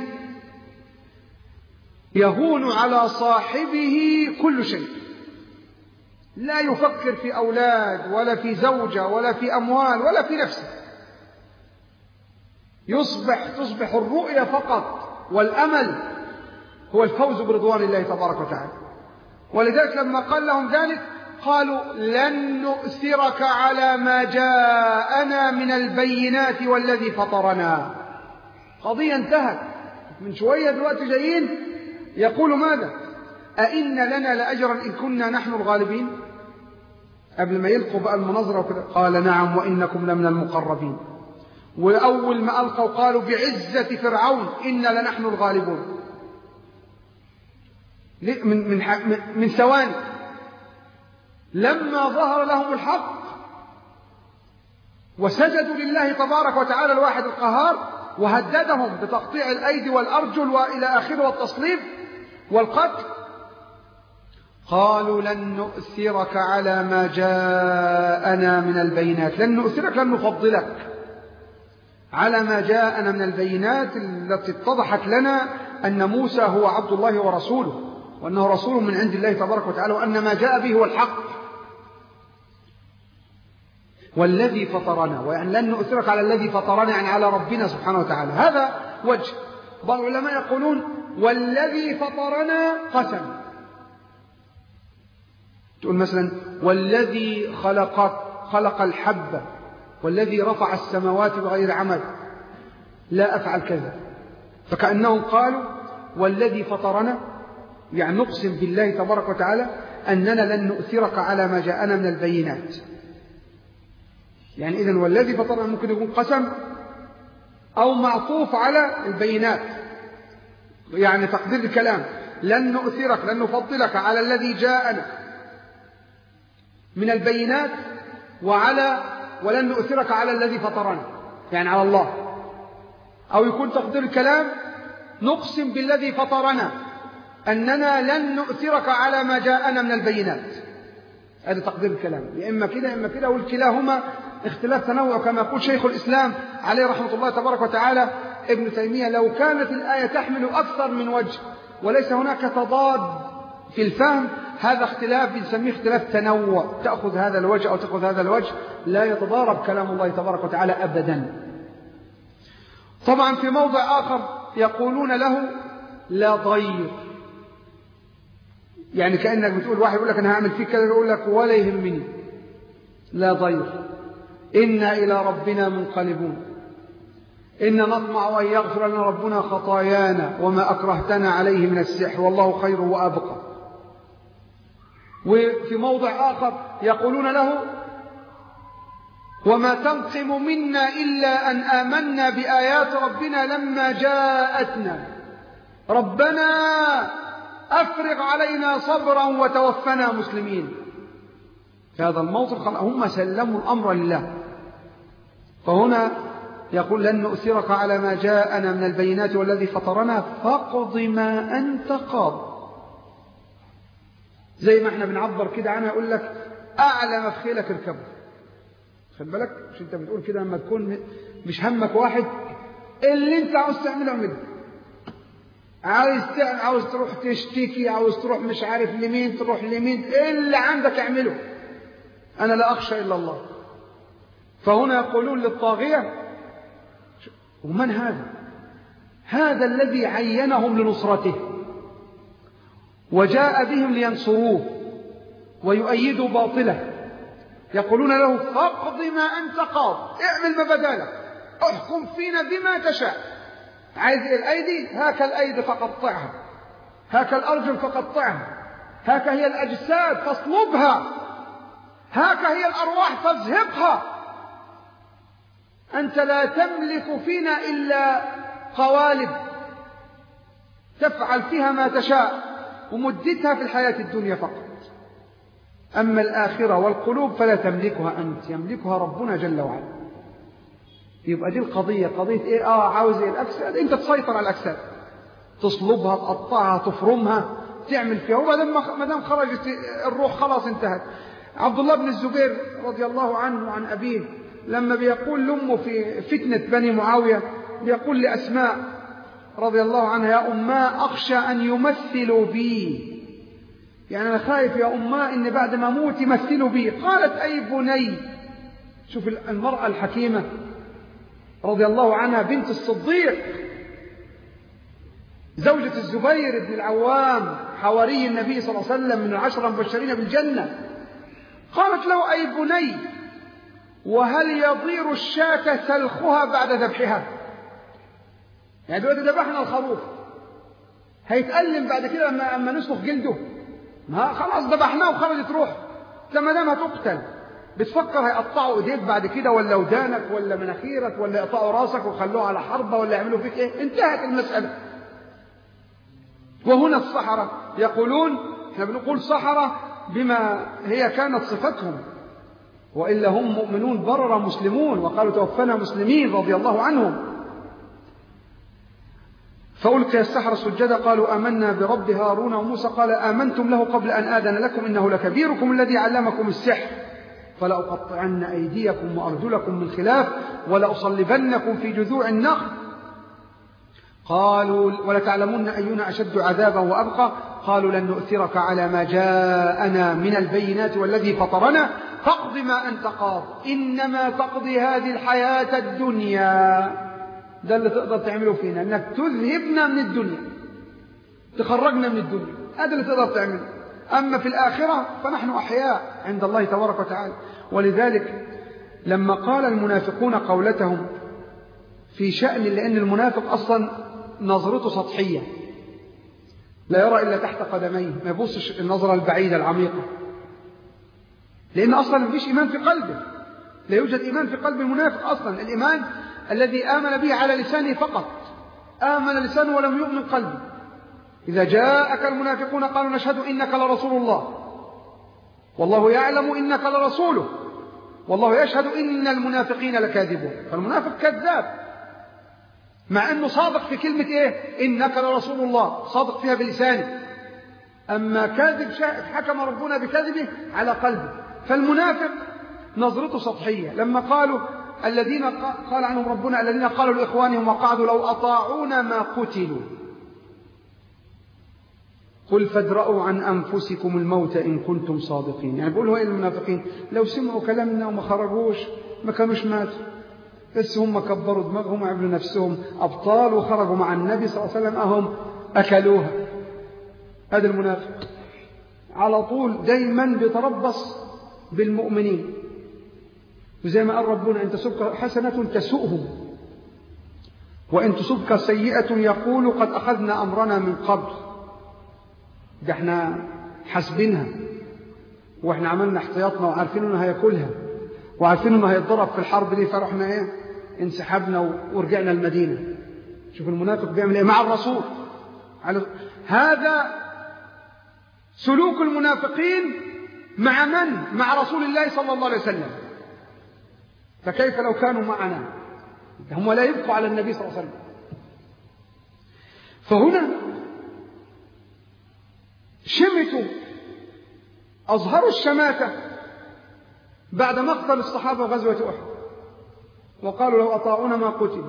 يهون على صاحبه كل شيء لا يفكر في أولاد ولا في زوجة ولا في أموال ولا في نفسه يصبح تصبح الرؤية فقط والأمل هو الفوز برضوان الله تبارك وتعالى ولذلك لما قال لهم ذلك قالوا لن نؤثرك على ما جاءنا من البينات والذي فطرنا قضية انتهت من شوية دلوقتي جايين يقول ماذا أئن لنا لأجرا إن كنا نحن الغالبين قبل ما يلقوا بقى المناظرة وكده قال نعم وإنكم لمن المقربين وأول ما ألقوا قالوا بعزة فرعون إنا لنحن الغالبون من من من ثواني لما ظهر لهم الحق وسجدوا لله تبارك وتعالى الواحد القهار وهددهم بتقطيع الأيدي والأرجل وإلى آخره والتصليب والقتل قالوا لن نؤثرك على ما جاءنا من البينات لن نؤثرك لن نفضلك على ما جاءنا من البينات التي اتضحت لنا أن موسى هو عبد الله ورسوله وأنه رسول من عند الله تبارك وتعالى وأن ما جاء به هو الحق والذي فطرنا ويعني لن نؤثرك على الذي فطرنا يعني على ربنا سبحانه وتعالى هذا وجه بعض العلماء يقولون والذي فطرنا قسم تقول مثلا والذي خلق خلق الحبة والذي رفع السماوات بغير عمد لا أفعل كذا فكأنهم قالوا والذي فطرنا يعني نقسم بالله تبارك وتعالى أننا لن نؤثرك على ما جاءنا من البينات يعني إذن والذي فطرنا ممكن يكون قسم أو معطوف على البينات يعني تقدير الكلام لن نؤثرك لن نفضلك على الذي جاءنا من البينات وعلى ولن نؤثرك على الذي فطرنا يعني على الله أو يكون تقدير الكلام نقسم بالذي فطرنا أننا لن نؤثرك على ما جاءنا من البينات هذا تقدير الكلام يا إما كده يا إما كده والكلاهما اختلاف تنوع كما يقول شيخ الإسلام عليه رحمة الله تبارك وتعالى ابن تيمية لو كانت الآية تحمل أكثر من وجه وليس هناك تضاد في الفهم هذا اختلاف بنسميه اختلاف تنوع تأخذ هذا الوجه أو تأخذ هذا الوجه لا يتضارب كلام الله تبارك وتعالى أبدا طبعا في موضع آخر يقولون له لا ضير يعني كأنك بتقول واحد يقول لك أنا هعمل فيك كذا يقول لك ولا يهمني لا ضير إنا إلى ربنا منقلبون إن نطمع أن يغفر لنا ربنا خطايانا وما أكرهتنا عليه من السحر والله خير وأبقى وفي موضع آخر يقولون له وما تنقم منا إلا أن آمنا بآيات ربنا لما جاءتنا ربنا أفرغ علينا صبرا وتوفنا مسلمين في هذا الموطن هم سلموا الأمر لله فهنا يقول لن نؤثرك على ما جاءنا من البينات والذي فطرنا فاقض ما أنت قاض زي ما احنا بنعبر كده عنها يقول لك أعلى مفخيلك اركبه خد بالك مش انت بتقول كده لما تكون مش همك واحد اللي انت عاوز تعمله اعمله عاوز عاوز تروح تشتكي عاوز تروح مش عارف لمين تروح لمين اللي عندك اعمله انا لا اخشى الا الله فهنا يقولون للطاغيه ومن هذا هذا الذي عينهم لنصرته وجاء بهم لينصروه ويؤيدوا باطله يقولون له فاقض ما أنت قاض اعمل ما بدالك احكم فينا بما تشاء عايز الأيدي هاك الأيدي فقطعها هاك الأرجل فقطعها هاك هي الأجساد فاصلبها هاك هي الأرواح فاذهبها أنت لا تملك فينا إلا قوالب تفعل فيها ما تشاء ومدتها في الحياة الدنيا فقط أما الآخرة والقلوب فلا تملكها أنت يملكها ربنا جل وعلا يبقى دي القضية قضية إيه آه عاوز إيه الأجساد أنت تسيطر على الأجساد تصلبها تقطعها تفرمها تعمل فيها وبعدين ما دام خرجت الروح خلاص انتهت عبد الله بن الزبير رضي الله عنه وعن أبيه لما بيقول لأمه في فتنة بني معاوية بيقول لأسماء رضي الله عنها يا أماء أخشى أن يمثلوا بي يعني أنا خايف يا أماء إن بعد ما أموت يمثلوا بي قالت أي بني شوف المرأة الحكيمة رضي الله عنها بنت الصديق زوجة الزبير بن العوام حواري النبي صلى الله عليه وسلم من العشرة المبشرين بالجنة قالت له أي بني وهل يضير الشاة سلخها بعد ذبحها يعني دلوقتي ذبحنا الخروف هيتألم بعد كده لما اما نسلخ جلده ما خلاص ذبحناه وخرجت روح لما دام هتقتل بتفكر هيقطعوا ايديك بعد كده ولا ودانك ولا مناخيرك ولا يقطعوا راسك ويخلوه على حربه ولا يعملوا فيك ايه انتهت المسألة وهنا الصحراء يقولون احنا بنقول صحراء بما هي كانت صفتهم وإلا هم مؤمنون برر مسلمون وقالوا توفنا مسلمين رضي الله عنهم فألقي السحرة سجدا قالوا آمنا برب هارون وموسى قال آمنتم له قبل أن آذن لكم إنه لكبيركم الذي علمكم السحر فلأقطعن أيديكم وأرجلكم من خلاف ولأصلبنكم في جذوع النخل قالوا ولتعلمن أينا أشد عذابا وأبقى قالوا لن نؤثرك على ما جاءنا من البينات والذي فطرنا فاقض ما أنت قاض إنما تقضي هذه الحياة الدنيا ده اللي تقدر تعمله فينا انك تذهبنا من الدنيا تخرجنا من الدنيا هذا اللي تقدر تعمله أما في الآخرة فنحن أحياء عند الله تبارك وتعالى ولذلك لما قال المنافقون قولتهم في شأن لأن المنافق أصلا نظرته سطحية لا يرى إلا تحت قدميه ما يبصش النظرة البعيدة العميقة لأن أصلا ما فيش إيمان في قلبه لا يوجد إيمان في قلب المنافق أصلا الإيمان الذي آمن به على لسانه فقط آمن لسانه ولم يؤمن قلبه إذا جاءك المنافقون قالوا نشهد إنك لرسول الله والله يعلم إنك لرسوله والله يشهد إن المنافقين لكاذبون فالمنافق كذاب مع أنه صادق في كلمة إيه إنك لرسول الله صادق فيها بلسانه أما كاذب شاهد حكم ربنا بكذبه على قلبه فالمنافق نظرته سطحية لما قالوا الذين قال عنهم ربنا الذين قالوا لإخوانهم وقعدوا لو أطاعونا ما قتلوا قل فادرأوا عن أنفسكم الموت إن كنتم صادقين يعني بيقولوا إيه المنافقين لو سمعوا كلامنا وما خرجوش ما كانوش ماتوا بس هم كبروا دماغهم وعملوا نفسهم أبطال وخرجوا مع النبي صلى الله عليه وسلم أهم أكلوها هذا المنافق على طول دايما بيتربص بالمؤمنين وزي ما قال ربنا إن تصبك حسنة تسؤهم وإن تصبك سيئة يقول قد أخذنا أمرنا من قبل ده احنا حاسبينها واحنا عملنا احتياطنا وعارفين انه هياكلها وعارفين انه هيتضرب في الحرب دي فرحنا ايه انسحبنا ورجعنا المدينة شوف المنافق بيعمل ايه مع الرسول على هذا سلوك المنافقين مع من مع رسول الله صلى الله عليه وسلم فكيف لو كانوا معنا هم لا يبقوا على النبي صلى الله عليه وسلم فهنا شمتوا أظهروا الشماتة بعد مقتل الصحابة غزوة أحد وقالوا لو أطاعونا ما قتل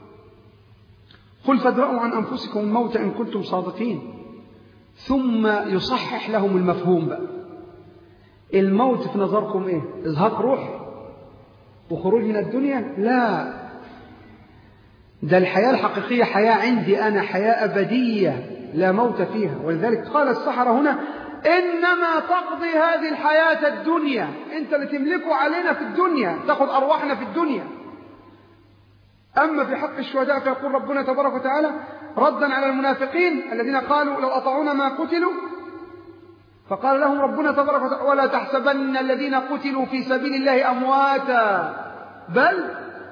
قل فادرأوا عن أنفسكم الموت إن كنتم صادقين ثم يصحح لهم المفهوم بقى الموت في نظركم إيه إزهاق روح وخروج من الدنيا لا ده الحياة الحقيقية حياة عندي أنا حياة أبدية لا موت فيها ولذلك قال السحرة هنا إنما تقضي هذه الحياة الدنيا أنت اللي تملكه علينا في الدنيا تأخذ أرواحنا في الدنيا أما في حق الشهداء فيقول ربنا تبارك وتعالى ردا على المنافقين الذين قالوا لو أطعونا ما قتلوا فقال لهم ربنا تبارك وتعالى ولا تحسبن الذين قتلوا في سبيل الله أمواتا بل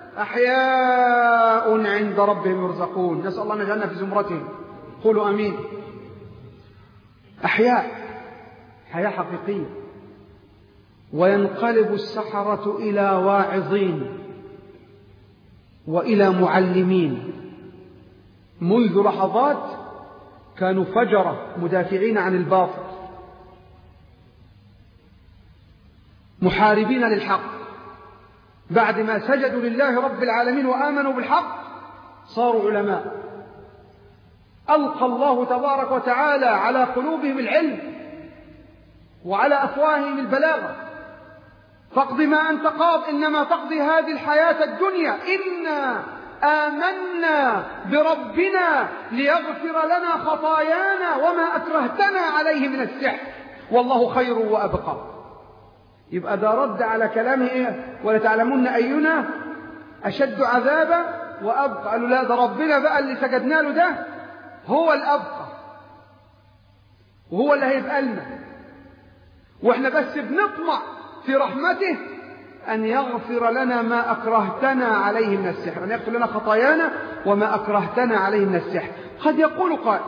أحياء عند ربهم يرزقون نسأل الله أن يجعلنا في زمرتهم قولوا أمين أحياء حياة حقيقية وينقلب السحرة إلى واعظين وإلى معلمين منذ لحظات كانوا فجرة مدافعين عن الباطل محاربين للحق بعد ما سجدوا لله رب العالمين وآمنوا بالحق صاروا علماء ألقى الله تبارك وتعالى على قلوبهم العلم وعلى أفواههم البلاغة فاقض ما أنت قاض إنما تقضي هذه الحياة الدنيا إنا آمنا بربنا ليغفر لنا خطايانا وما أكرهتنا عليه من السحر والله خير وأبقى يبقى ده رد على كلامه إيه ولتعلمون أينا أشد عذابا وأبقى قالوا لا ده ربنا بقى اللي سجدنا له ده هو الأبقى وهو اللي هيبقى لنا واحنا بس بنطمع في رحمته أن يغفر لنا ما أكرهتنا عليه من السحر أن يغفر لنا خطايانا وما أكرهتنا عليه من السحر قد يقول قائل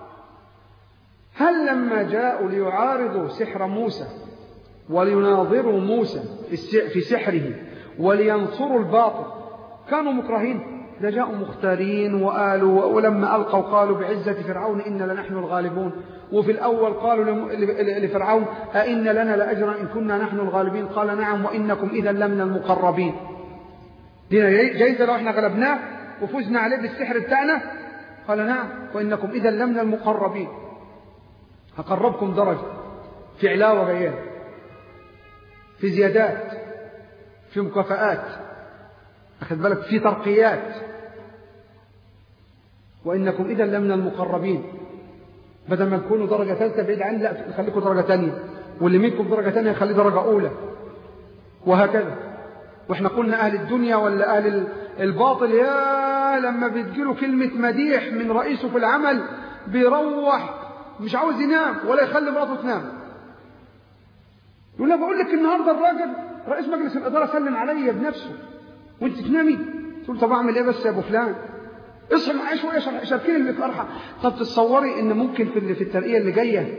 هل لما جاءوا ليعارضوا سحر موسى وليناظروا موسى في سحره ولينصروا الباطل كانوا مكرهين ده جاءوا مختارين وقالوا ولما ألقوا قالوا بعزة فرعون إن لنحن الغالبون وفي الأول قالوا لفرعون أئن لنا لأجرا إن كنا نحن الغالبين قال نعم وإنكم إذا لمن المقربين دينا جايزة لو احنا غلبناه وفزنا عليه بالسحر بتاعنا قال نعم وإنكم إذا لمن المقربين هقربكم درجة في علاوة بيان في زيادات في مكافآت أخذ بالك في ترقيات وإنكم إذا لمن المقربين بدل ما تكونوا درجة ثالثة بعيد عني لا خليكم درجة ثانية واللي منكم درجة ثانية خليه درجة أولى وهكذا واحنا قلنا أهل الدنيا ولا أهل الباطل يا لما بتجيله كلمة مديح من رئيسه في العمل بيروح مش عاوز ينام ولا يخلي مراته تنام يقول له بقول لك النهارده الراجل رئيس مجلس الإدارة سلم عليا بنفسه وانت تنامي تقول طب اعمل ايه بس يا ابو فلان اصحى معايا شويه شاركيني اللي فرحه طب تتصوري ان ممكن في في الترقيه اللي جايه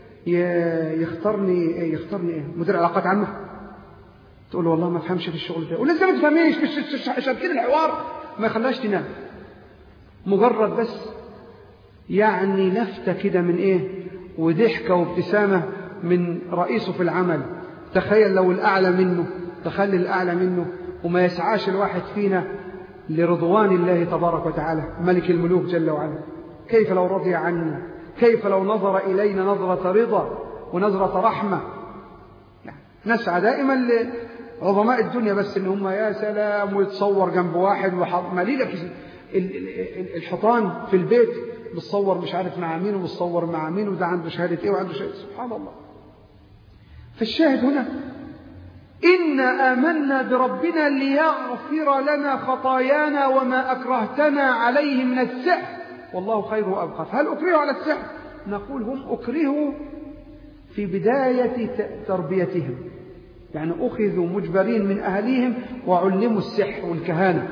يختارني يختارني ايه مدير علاقات عامه تقول له والله ما افهمش في الشغل ده ولسه ما تفهميش شاركين الحوار ما يخليهاش تنام مجرد بس يعني لفته كده من ايه وضحكة وابتسامة من رئيسه في العمل تخيل لو الأعلى منه تخلي الأعلى منه وما يسعاش الواحد فينا لرضوان الله تبارك وتعالى ملك الملوك جل وعلا كيف لو رضي عنا كيف لو نظر إلينا نظرة رضا ونظرة رحمة نسعى دائما لعظماء الدنيا بس ان هم يا سلام ويتصور جنب واحد مليلة الحيطان في البيت بتصور مش عارف مع مين وبتصور مع مين وده عنده شهادة ايه وعنده شهادة سبحان الله فالشاهد هنا إنا آمنا بربنا ليغفر لنا خطايانا وما أكرهتنا عليه من السحر والله خير وأبقى هل أكرهوا على السحر نقول هم أكرهوا في بداية تربيتهم يعني أخذوا مجبرين من أهليهم وعلموا السحر والكهانة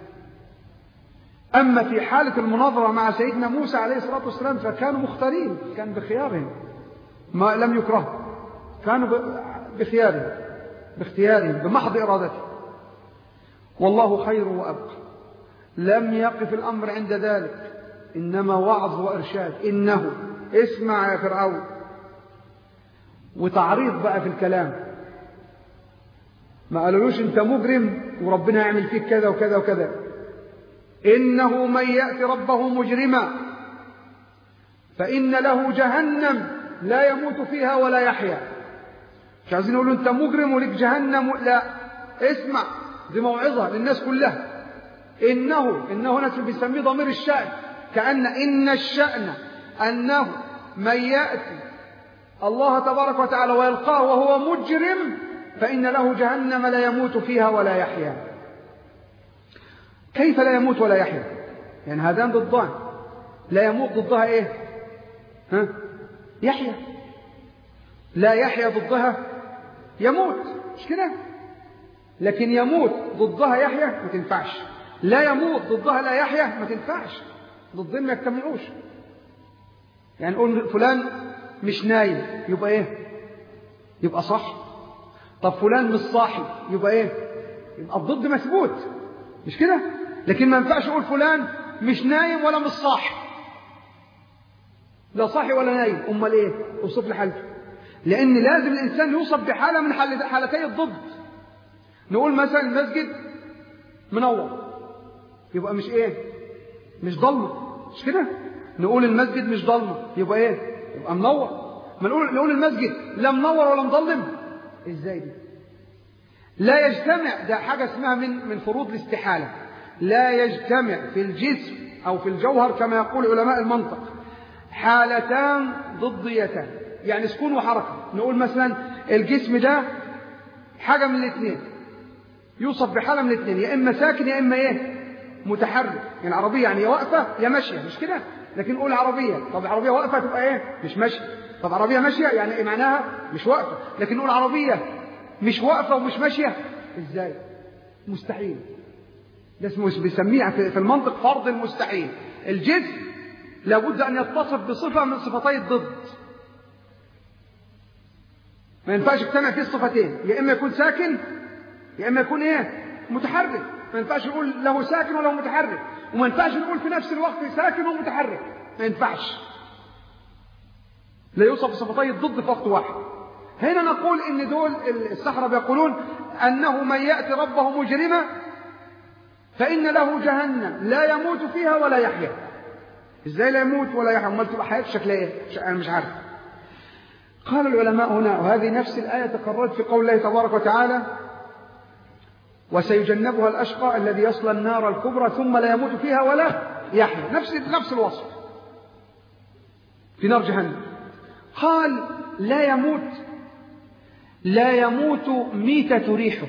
أما في حالة المناظرة مع سيدنا موسى عليه الصلاة والسلام فكانوا مختارين كان بخيارهم ما لم يكرهوا كانوا بخيارهم باختيارهم بمحض إرادته والله خير وأبقى لم يقف الأمر عند ذلك إنما وعظ وإرشاد إنه اسمع يا فرعون وتعريض بقى في الكلام ما قالولوش انت مجرم وربنا يعمل فيك كذا وكذا وكذا إنه من يأتي ربه مجرما فإن له جهنم لا يموت فيها ولا يحيا مش عايزين يقولوا انت مجرم ولك جهنم لا اسمع دي موعظة للناس كلها إنه إنه هنا بيسميه ضمير الشأن كأن إن الشأن أنه من يأتي الله تبارك وتعالى ويلقاه وهو مجرم فإن له جهنم لا يموت فيها ولا يحيا كيف لا يموت ولا يحيا يعني هذان ضدان لا يموت ضدها ايه ها يحيا لا يحيا ضدها يموت مش كده لكن يموت ضدها يحيا ما تنفعش لا يموت ضدها لا يحيا ما تنفعش ضدين ما يجتمعوش يعني نقول فلان مش نايم يبقى ايه يبقى صح طب فلان مش صاحي يبقى ايه يبقى الضد مثبوت مش كده لكن ما ينفعش اقول فلان مش نايم ولا مش صاحي لا صاحي ولا نايم امال ايه اوصف لي حالته لان لازم الانسان يوصف بحاله من حالتي الضد نقول مثلا المسجد منور يبقى مش ايه مش ضلمه مش كده نقول المسجد مش ضلمه يبقى ايه يبقى منور ما نقول نقول المسجد لا منور ولا مظلم ازاي دي لا يجتمع ده حاجه اسمها من من فروض الاستحاله لا يجتمع في الجسم او في الجوهر كما يقول علماء المنطق حالتان ضديتان يعني سكون وحركه نقول مثلا الجسم ده حاجه من الاثنين يوصف بحاله من الاثنين يا اما ساكن يا اما ايه متحرك يعني العربيه يعني يا واقفه يا ماشيه مش كده لكن نقول عربية طب عربية واقفة تبقى ايه مش ماشية طب عربية ماشية يعني ايه معناها مش واقفة لكن نقول عربية مش واقفة ومش ماشية ازاي مستحيل ده اسمه بيسميه في المنطق فرض المستحيل الجسم لابد ان يتصف بصفة من صفتي الضد ما ينفعش يجتمع فيه الصفتين يا اما يكون ساكن يا اما يكون ايه متحرك ما ينفعش نقول له ساكن ولا متحرك وما ينفعش نقول في نفس الوقت ساكن ومتحرك ما ينفعش لا يوصف بصفتي الضد في وقت واحد هنا نقول ان دول السحرة بيقولون انه من يأتي ربه مجرما فإن له جهنم لا يموت فيها ولا يحيا ازاي لا يموت ولا يحيا امال تبقى حياته شكلها ايه انا مش عارف قال العلماء هنا وهذه نفس الآية تكررت في قول الله تبارك وتعالى وسيجنبها الأشقى الذي يصلى النار الكبرى ثم لا يموت فيها ولا يحيا نفس نفس الوصف في نار جهنم قال لا يموت لا يموت ميتة ريحه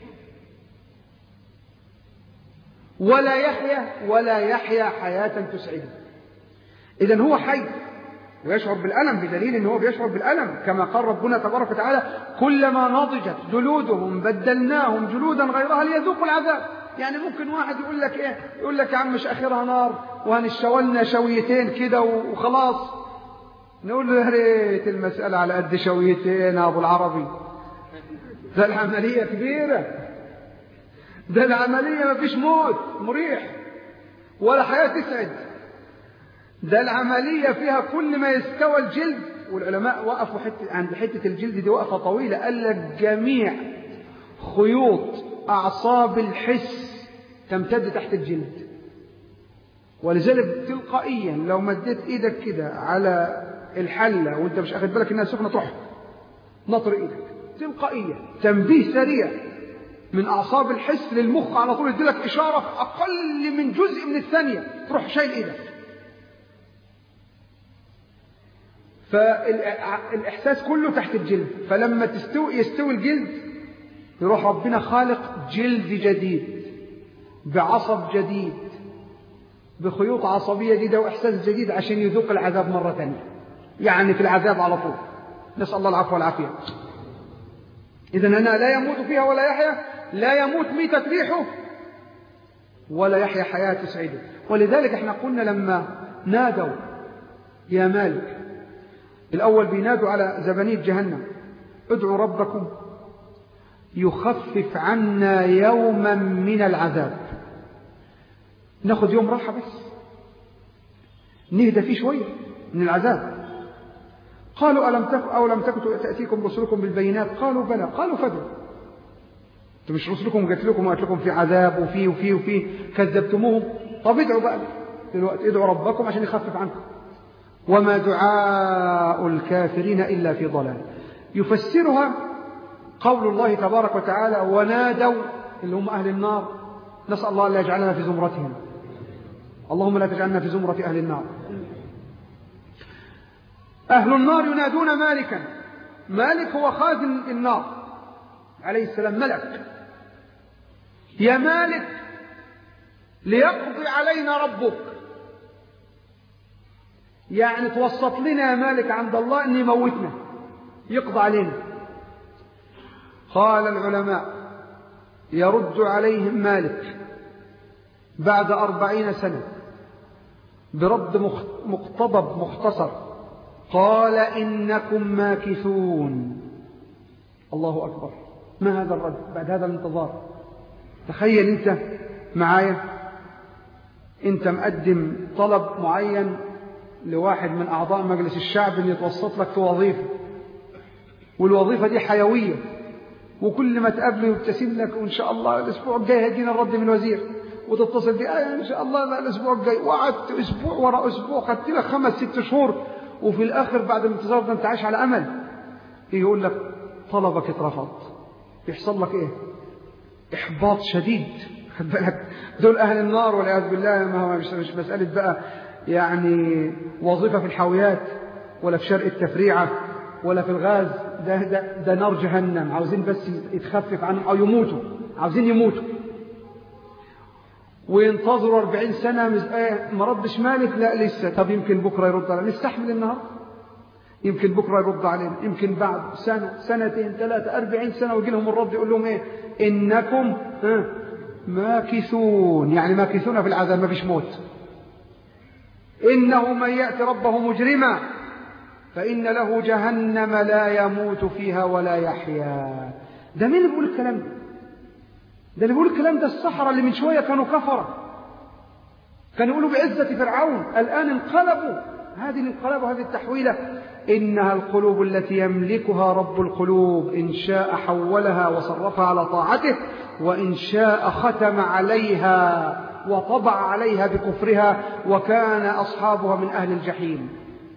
ولا يحيا ولا يحيا حياة تسعده إذا هو حي ويشعر بالألم بدليل أنه بيشعر بالألم كما قال ربنا تبارك وتعالى كلما نضجت جلودهم بدلناهم جلودا غيرها ليذوقوا العذاب يعني ممكن واحد يقول لك ايه يقول لك يا عم مش اخرها نار وهنشولنا شويتين كده وخلاص نقول له يا ريت المسألة على قد شويتين يا ابو العربي ده العملية كبيرة ده العملية ما فيش موت مريح ولا حياة تسعد ده العملية فيها كل ما يستوى الجلد والعلماء وقفوا حتة عند حتة الجلد دي وقفة طويلة قال لك جميع خيوط أعصاب الحس تمتد تحت الجلد ولذلك تلقائيا لو مديت ايدك كده على الحلة وانت مش اخد بالك انها سخنة تروح نطر ايدك تلقائيا تنبيه سريع من اعصاب الحس للمخ على طول يديلك اشارة في اقل من جزء من الثانية تروح شايل ايدك فالاحساس كله تحت الجلد فلما تستوي يستوي الجلد يروح ربنا خالق جلد جديد بعصب جديد بخيوط عصبية جديدة وإحساس جديد عشان يذوق العذاب مرة ثانية يعني في العذاب على طول نسأل الله العفو والعافية إذا أنا لا يموت فيها ولا يحيا لا يموت ميتة ريحه ولا يحيا حياة تسعده ولذلك احنا قلنا لما نادوا يا مالك الأول بينادوا على زبانية جهنم ادعوا ربكم يخفف عنا يوما من العذاب ناخد يوم راحة بس نهدى فيه شوية من العذاب قالوا ألم تك أو لم تكن تأتيكم رسلكم بالبينات قالوا بلى قالوا فدوا انتم مش رسلكم جات لكم وقالت لكم في عذاب وفي وفي وفي كذبتموهم طب ادعوا بقى دلوقتي ادعوا ربكم عشان يخفف عنكم وما دعاء الكافرين إلا في ضلال يفسرها قول الله تبارك وتعالى ونادوا اللي هم أهل النار نسأل الله لا يجعلنا في زمرتهم اللهم لا تجعلنا في زمرة أهل النار أهل النار ينادون مالكا مالك هو خازن النار عليه السلام ملك يا مالك ليقضي علينا ربك يعني توسط لنا يا مالك عند الله أن يموتنا يقضى علينا قال العلماء يرد عليهم مالك بعد أربعين سنة برد مقتضب مختصر قال إنكم ماكثون الله أكبر ما هذا الرد بعد هذا الانتظار تخيل أنت معايا أنت مقدم طلب معين لواحد من أعضاء مجلس الشعب أن يتوسط لك في وظيفة والوظيفة دي حيوية وكل ما تقابله يبتسم لك وإن شاء الله الأسبوع الجاي هيجينا الرد من الوزير وتتصل بي آه إن شاء الله لا الأسبوع الجاي وقعدت أسبوع ورا أسبوع خدت لك خمس ست شهور وفي الآخر بعد الانتظار ده أنت عايش على أمل يقول لك طلبك اترفض يحصل لك إيه إحباط شديد خد بالك دول أهل النار والعياذ بالله ما هو مش, مش مسألة بقى يعني وظيفة في الحاويات ولا في شرق التفريعة ولا في الغاز ده, ده, ده نار جهنم عاوزين بس يتخفف عنهم أو يموتوا عاوزين يموتوا وينتظروا 40 سنة ما ردش مالك لا لسه طب يمكن بكرة يرد علينا نستحمل النهاردة يمكن بكرة يرد علينا يمكن بعد سنة سنتين ثلاثة أربعين سنة ويجي لهم الرد يقول لهم إيه إنكم ماكثون يعني ماكثون في العذاب ما فيش موت إنه من يأتي ربه مجرما فإن له جهنم لا يموت فيها ولا يحيا ده مين اللي بيقول الكلام ده ده اللي بيقول الكلام ده الصحراء اللي من شوية كانوا كفرة كانوا يقولوا بعزة فرعون الآن انقلبوا هذه الانقلاب وهذه التحويلة إنها القلوب التي يملكها رب القلوب إن شاء حولها وصرفها على طاعته وإن شاء ختم عليها وطبع عليها بكفرها وكان أصحابها من أهل الجحيم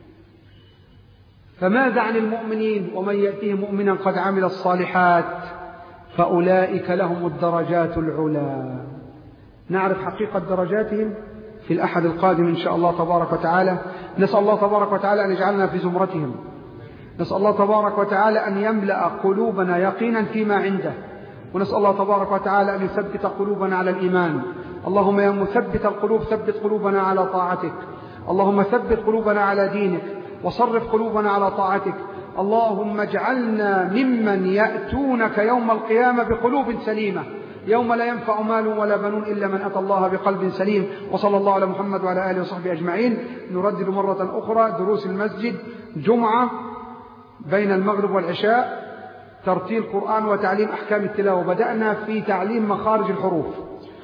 فماذا عن المؤمنين ومن يأتيه مؤمنا قد عمل الصالحات فأولئك لهم الدرجات العلا نعرف حقيقة درجاتهم في الأحد القادم إن شاء الله تبارك وتعالى نسأل الله تبارك وتعالى أن يجعلنا في زمرتهم نسأل الله تبارك وتعالى أن يملأ قلوبنا يقينا فيما عنده ونسأل الله تبارك وتعالى أن يثبت قلوبنا على الإيمان اللهم يا مثبت القلوب ثبت قلوبنا على طاعتك اللهم ثبت قلوبنا على دينك وصرف قلوبنا على طاعتك اللهم اجعلنا ممن يأتونك يوم القيامة بقلوب سليمة يوم لا ينفع مال ولا بنون إلا من أتى الله بقلب سليم وصلى الله على محمد وعلى آله وصحبه أجمعين نردد مرة أخرى دروس المسجد جمعة بين المغرب والعشاء ترتيل قرآن وتعليم أحكام التلاوة بدأنا في تعليم مخارج الحروف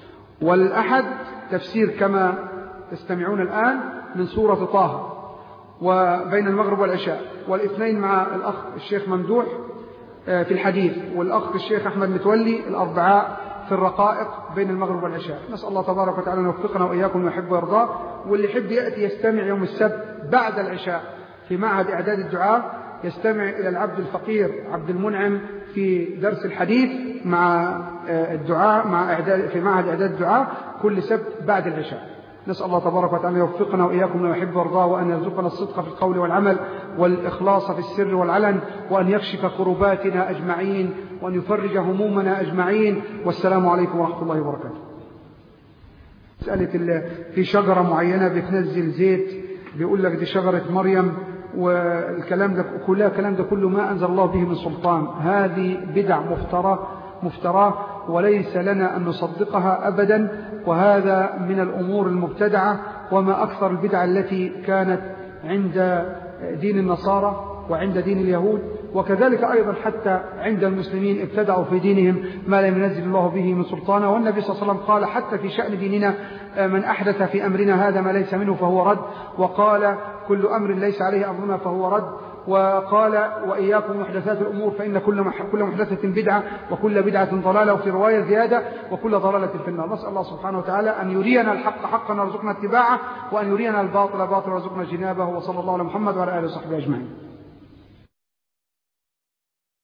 والأحد تفسير كما تستمعون الآن من سورة طه وبين المغرب والعشاء والاثنين مع الأخ الشيخ ممدوح في الحديث والأخ الشيخ أحمد متولي الأربعاء في الرقائق بين المغرب والعشاء نسأل الله تبارك وتعالى أن يوفقنا وإياكم ويحب ويرضاه واللي يحب يأتي يستمع يوم السبت بعد العشاء في معهد إعداد الدعاء يستمع إلى العبد الفقير عبد المنعم في درس الحديث مع الدعاء مع إعداد في معهد إعداد الدعاء كل سبت بعد العشاء نسأل الله تبارك وتعالى يوفقنا وإياكم ويحب ويرضاه وأن يرزقنا الصدق في القول والعمل والإخلاص في السر والعلن وأن يكشف كرباتنا أجمعين وأن يفرج همومنا أجمعين والسلام عليكم ورحمة الله وبركاته مسألة في شجرة معينة بتنزل زيت بيقول لك دي شجرة مريم والكلام ده كلها الكلام ده كله ما أنزل الله به من سلطان هذه بدع مفترى مفتراه وليس لنا أن نصدقها أبدا وهذا من الأمور المبتدعة وما أكثر البدع التي كانت عند دين النصارى وعند دين اليهود وكذلك أيضا حتى عند المسلمين ابتدعوا في دينهم ما لم ينزل الله به من سلطانه والنبي صلى الله عليه وسلم قال حتى في شأن ديننا من أحدث في أمرنا هذا ما ليس منه فهو رد وقال كل أمر ليس عليه أمرنا فهو رد وقال وإياكم محدثات الأمور فإن كل كل محدثة بدعة وكل بدعة ضلالة وفي رواية زيادة وكل ضلالة في النار نسأل الله سبحانه وتعالى أن يرينا الحق حقا وارزقنا اتباعه وأن يرينا الباطل باطلا وارزقنا اجتنابه وصلى الله على محمد وعلى آله وصحبه أجمعين